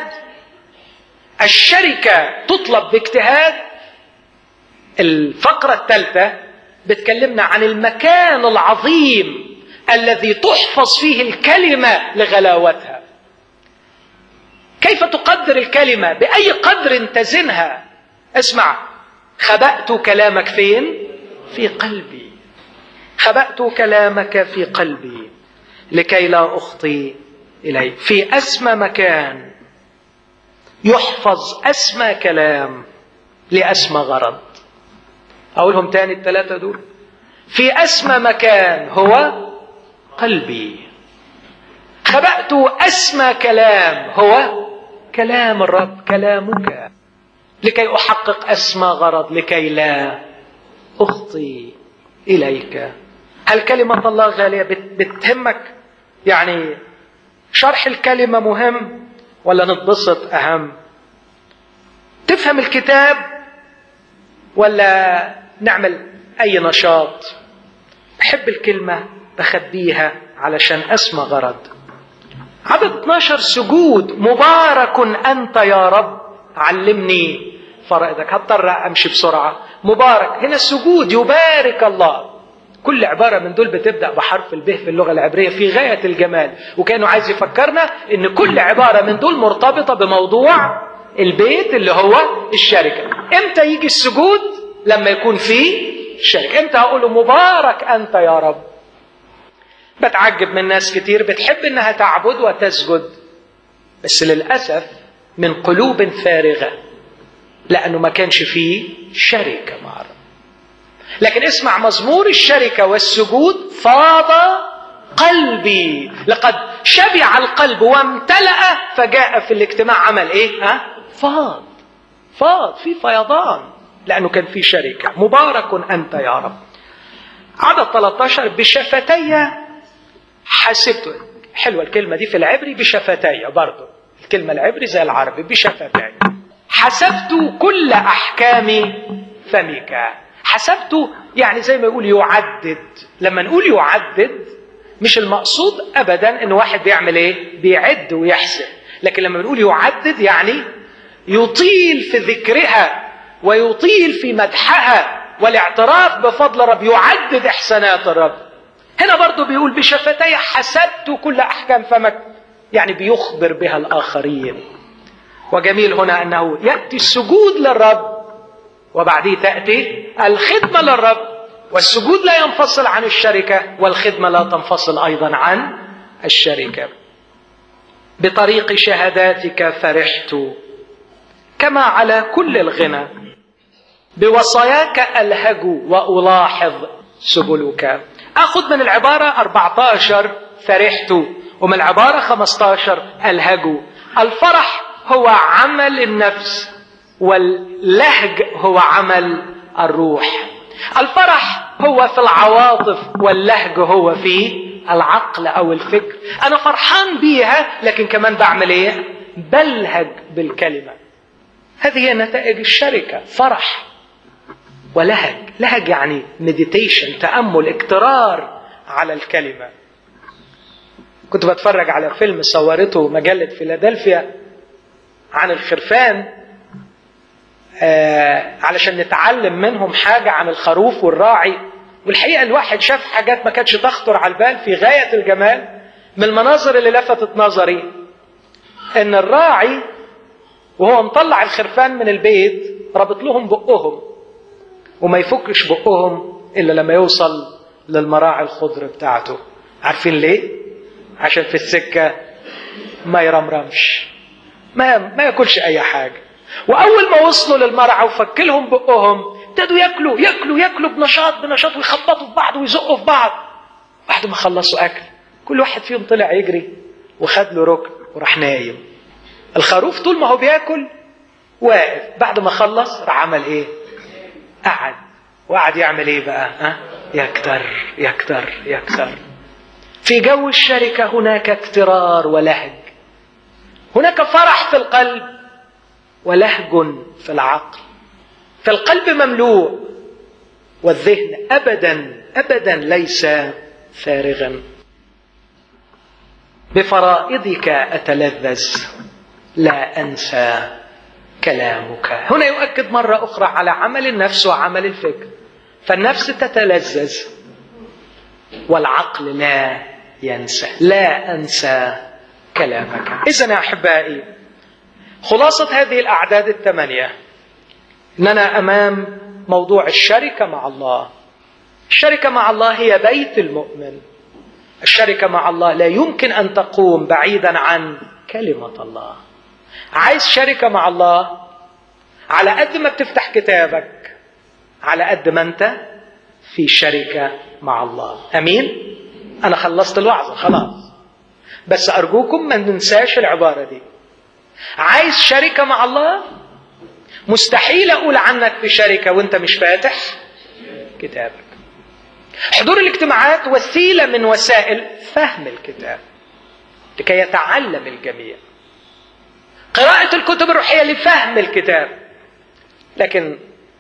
الشركة تطلب باجتهاد الفقرة الثالثة بتكلمنا عن المكان العظيم الذي تحفظ فيه الكلمة لغلاوتها كيف تقدر الكلمة بأي قدر تزنها اسمع خبأت كلامك فين في قلبي خبأت كلامك في قلبي لكي لا أخطي إليه في أسمى مكان يحفظ أسمى كلام لأسمى غرض أقولهم تاني الثلاثة دول في أسمى مكان هو قلبي خبأت أسمى كلام هو كلام الرب كلامك لكي أحقق أسمى غرض لكي لا أخطي إليك هل كلمة الله غالية بتهمك يعني شرح الكلمة مهم ولا نتبسط أهم تفهم الكتاب ولا نعمل أي نشاط بحب الكلمة بخبيها علشان أسمى غرض عدد 12 سجود مبارك أنت يا رب علمني فرائدك هضطر أمشي بسرعة مبارك هنا السجود يبارك الله كل عبارة من دول بتبدأ بحرف الب في اللغة العبرية في غاية الجمال وكانوا عايز يفكرنا ان كل عبارة من دول مرتبطة بموضوع البيت اللي هو الشركة امتى يجي السجود لما يكون في الشركة امتى هقوله مبارك انت يا رب بتعجب من ناس كتير بتحب انها تعبد وتسجد بس للأسف من قلوب فارغة لأنه ما كانش فيه شركة مع الرب لكن اسمع مزمور الشركة والسجود فاض قلبي لقد شبع القلب وامتلأ فجاء في الاجتماع عمل ايه ها فاض فاض في فيضان لأنه كان في شركة مبارك أنت يا رب عدد 13 بشفتي حسبت حلوة الكلمة دي في العبري بشفتي برضه الكلمة العبري زي العربي بشفتي حسبت كل أحكام فمك حسبته يعني زي ما يقول يعدد لما نقول يعدد مش المقصود ابدا ان واحد بيعمل ايه بيعد ويحسب لكن لما بنقول يعدد يعني يطيل في ذكرها ويطيل في مدحها والاعتراف بفضل رب يعدد احسانات الرب هنا برضه بيقول بشفتي حسبت كل احكام فمك يعني بيخبر بها الاخرين وجميل هنا انه ياتي السجود للرب وبعديه تأتي الخدمة للرب والسجود لا ينفصل عن الشركة والخدمة لا تنفصل أيضا عن الشركة بطريق شهاداتك فرحت كما على كل الغنى بوصاياك ألهج وألاحظ سبلك أخذ من العبارة 14 فرحت ومن العبارة 15 ألهج الفرح هو عمل النفس واللهج هو عمل الروح الفرح هو في العواطف واللهج هو في العقل او الفكر انا فرحان بيها لكن كمان بعمل ايه بلهج بالكلمه هذه هي نتائج الشركه فرح ولهج لهج يعني مديتيشن تامل اكترار على الكلمه كنت بتفرج على فيلم صورته مجله فيلادلفيا عن الخرفان آه علشان نتعلم منهم حاجة عن الخروف والراعي والحقيقة الواحد شاف حاجات ما كانتش تخطر على البال في غاية الجمال من المناظر اللي لفتت نظري ان الراعي وهو مطلع الخرفان من البيت رابط لهم بقهم وما يفكش بقهم الا لما يوصل للمراعي الخضر بتاعته عارفين ليه عشان في السكة ما يرمرمش ما ما ياكلش اي حاجه واول ما وصلوا للمرعى وفك لهم بقهم ابتدوا ياكلوا ياكلوا ياكلوا بنشاط بنشاط ويخبطوا في بعض ويزقوا في بعض بعد ما خلصوا اكل كل واحد فيهم طلع يجري وخد له ركن وراح نايم الخروف طول ما هو بياكل واقف بعد ما خلص راح عمل ايه قعد وقعد يعمل ايه بقى ها يكتر يكتر يكتر في جو الشركه هناك اكترار ولهج هناك فرح في القلب ولهج في العقل فالقلب مملوء والذهن ابدا ابدا ليس فارغا بفرائضك اتلذذ لا انسى كلامك هنا يؤكد مره اخرى على عمل النفس وعمل الفكر فالنفس تتلذذ والعقل لا ينسى لا انسى كلامك اذا يا احبائي خلاصه هذه الاعداد الثمانيه اننا امام موضوع الشركه مع الله الشركه مع الله هي بيت المؤمن الشركه مع الله لا يمكن ان تقوم بعيدا عن كلمه الله عايز شركه مع الله على قد ما بتفتح كتابك على قد ما انت في شركه مع الله امين انا خلصت الوعظه خلاص بس ارجوكم ما ننساش العباره دي عايز شركه مع الله مستحيل اقول عنك في شركه وانت مش فاتح كتابك حضور الاجتماعات وسيله من وسائل فهم الكتاب لكي يتعلم الجميع قراءه الكتب الروحيه لفهم الكتاب لكن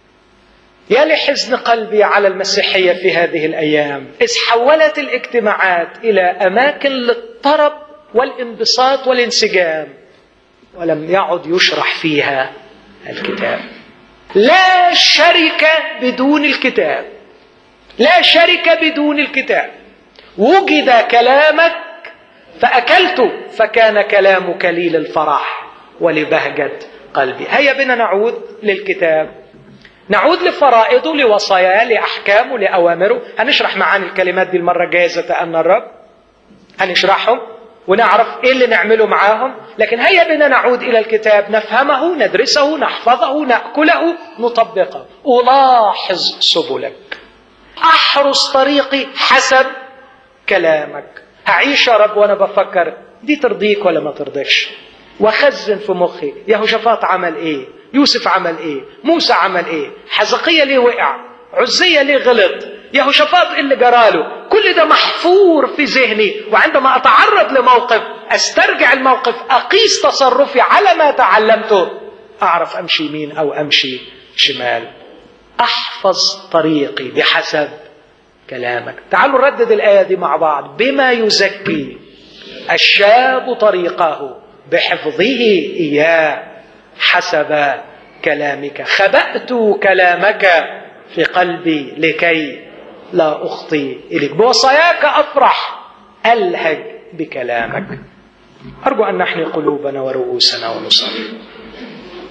يا لحزن قلبي على المسيحيه في هذه الايام اذ حولت الاجتماعات الى اماكن للطرب والانبساط والانسجام ولم يعد يشرح فيها الكتاب لا شركه بدون الكتاب لا شركه بدون الكتاب وجد كلامك فاكلت فكان كلامك لي للفرح ولبهجه قلبي هيا بنا نعود للكتاب نعود لفرائضه لوصاياه لأحكامه لأوامره هنشرح معاني الكلمات دي المرة الجاية إذا تأمن الرب هنشرحهم ونعرف ايه اللي نعمله معاهم لكن هيا بنا نعود الى الكتاب نفهمه ندرسه نحفظه ناكله نطبقه الاحظ سبلك احرص طريقي حسب كلامك هعيش يا رب وانا بفكر دي ترضيك ولا ما ترضيكش واخزن في مخي يهوشافاط عمل ايه يوسف عمل ايه موسى عمل ايه حزقية ليه وقع عزية ليه غلط يهوشافاط إيه اللي جراله كل ده محفور في ذهني وعندما اتعرض لموقف استرجع الموقف اقيس تصرفي على ما تعلمته اعرف امشي يمين او امشي شمال احفظ طريقي بحسب كلامك تعالوا نردد الايه دي مع بعض بما يزكي الشاب طريقه بحفظه اياه حسب كلامك خبأت كلامك في قلبي لكي لا أخطي إليك بوصاياك أفرح ألهج بكلامك أرجو أن نحني قلوبنا ورؤوسنا ونصلي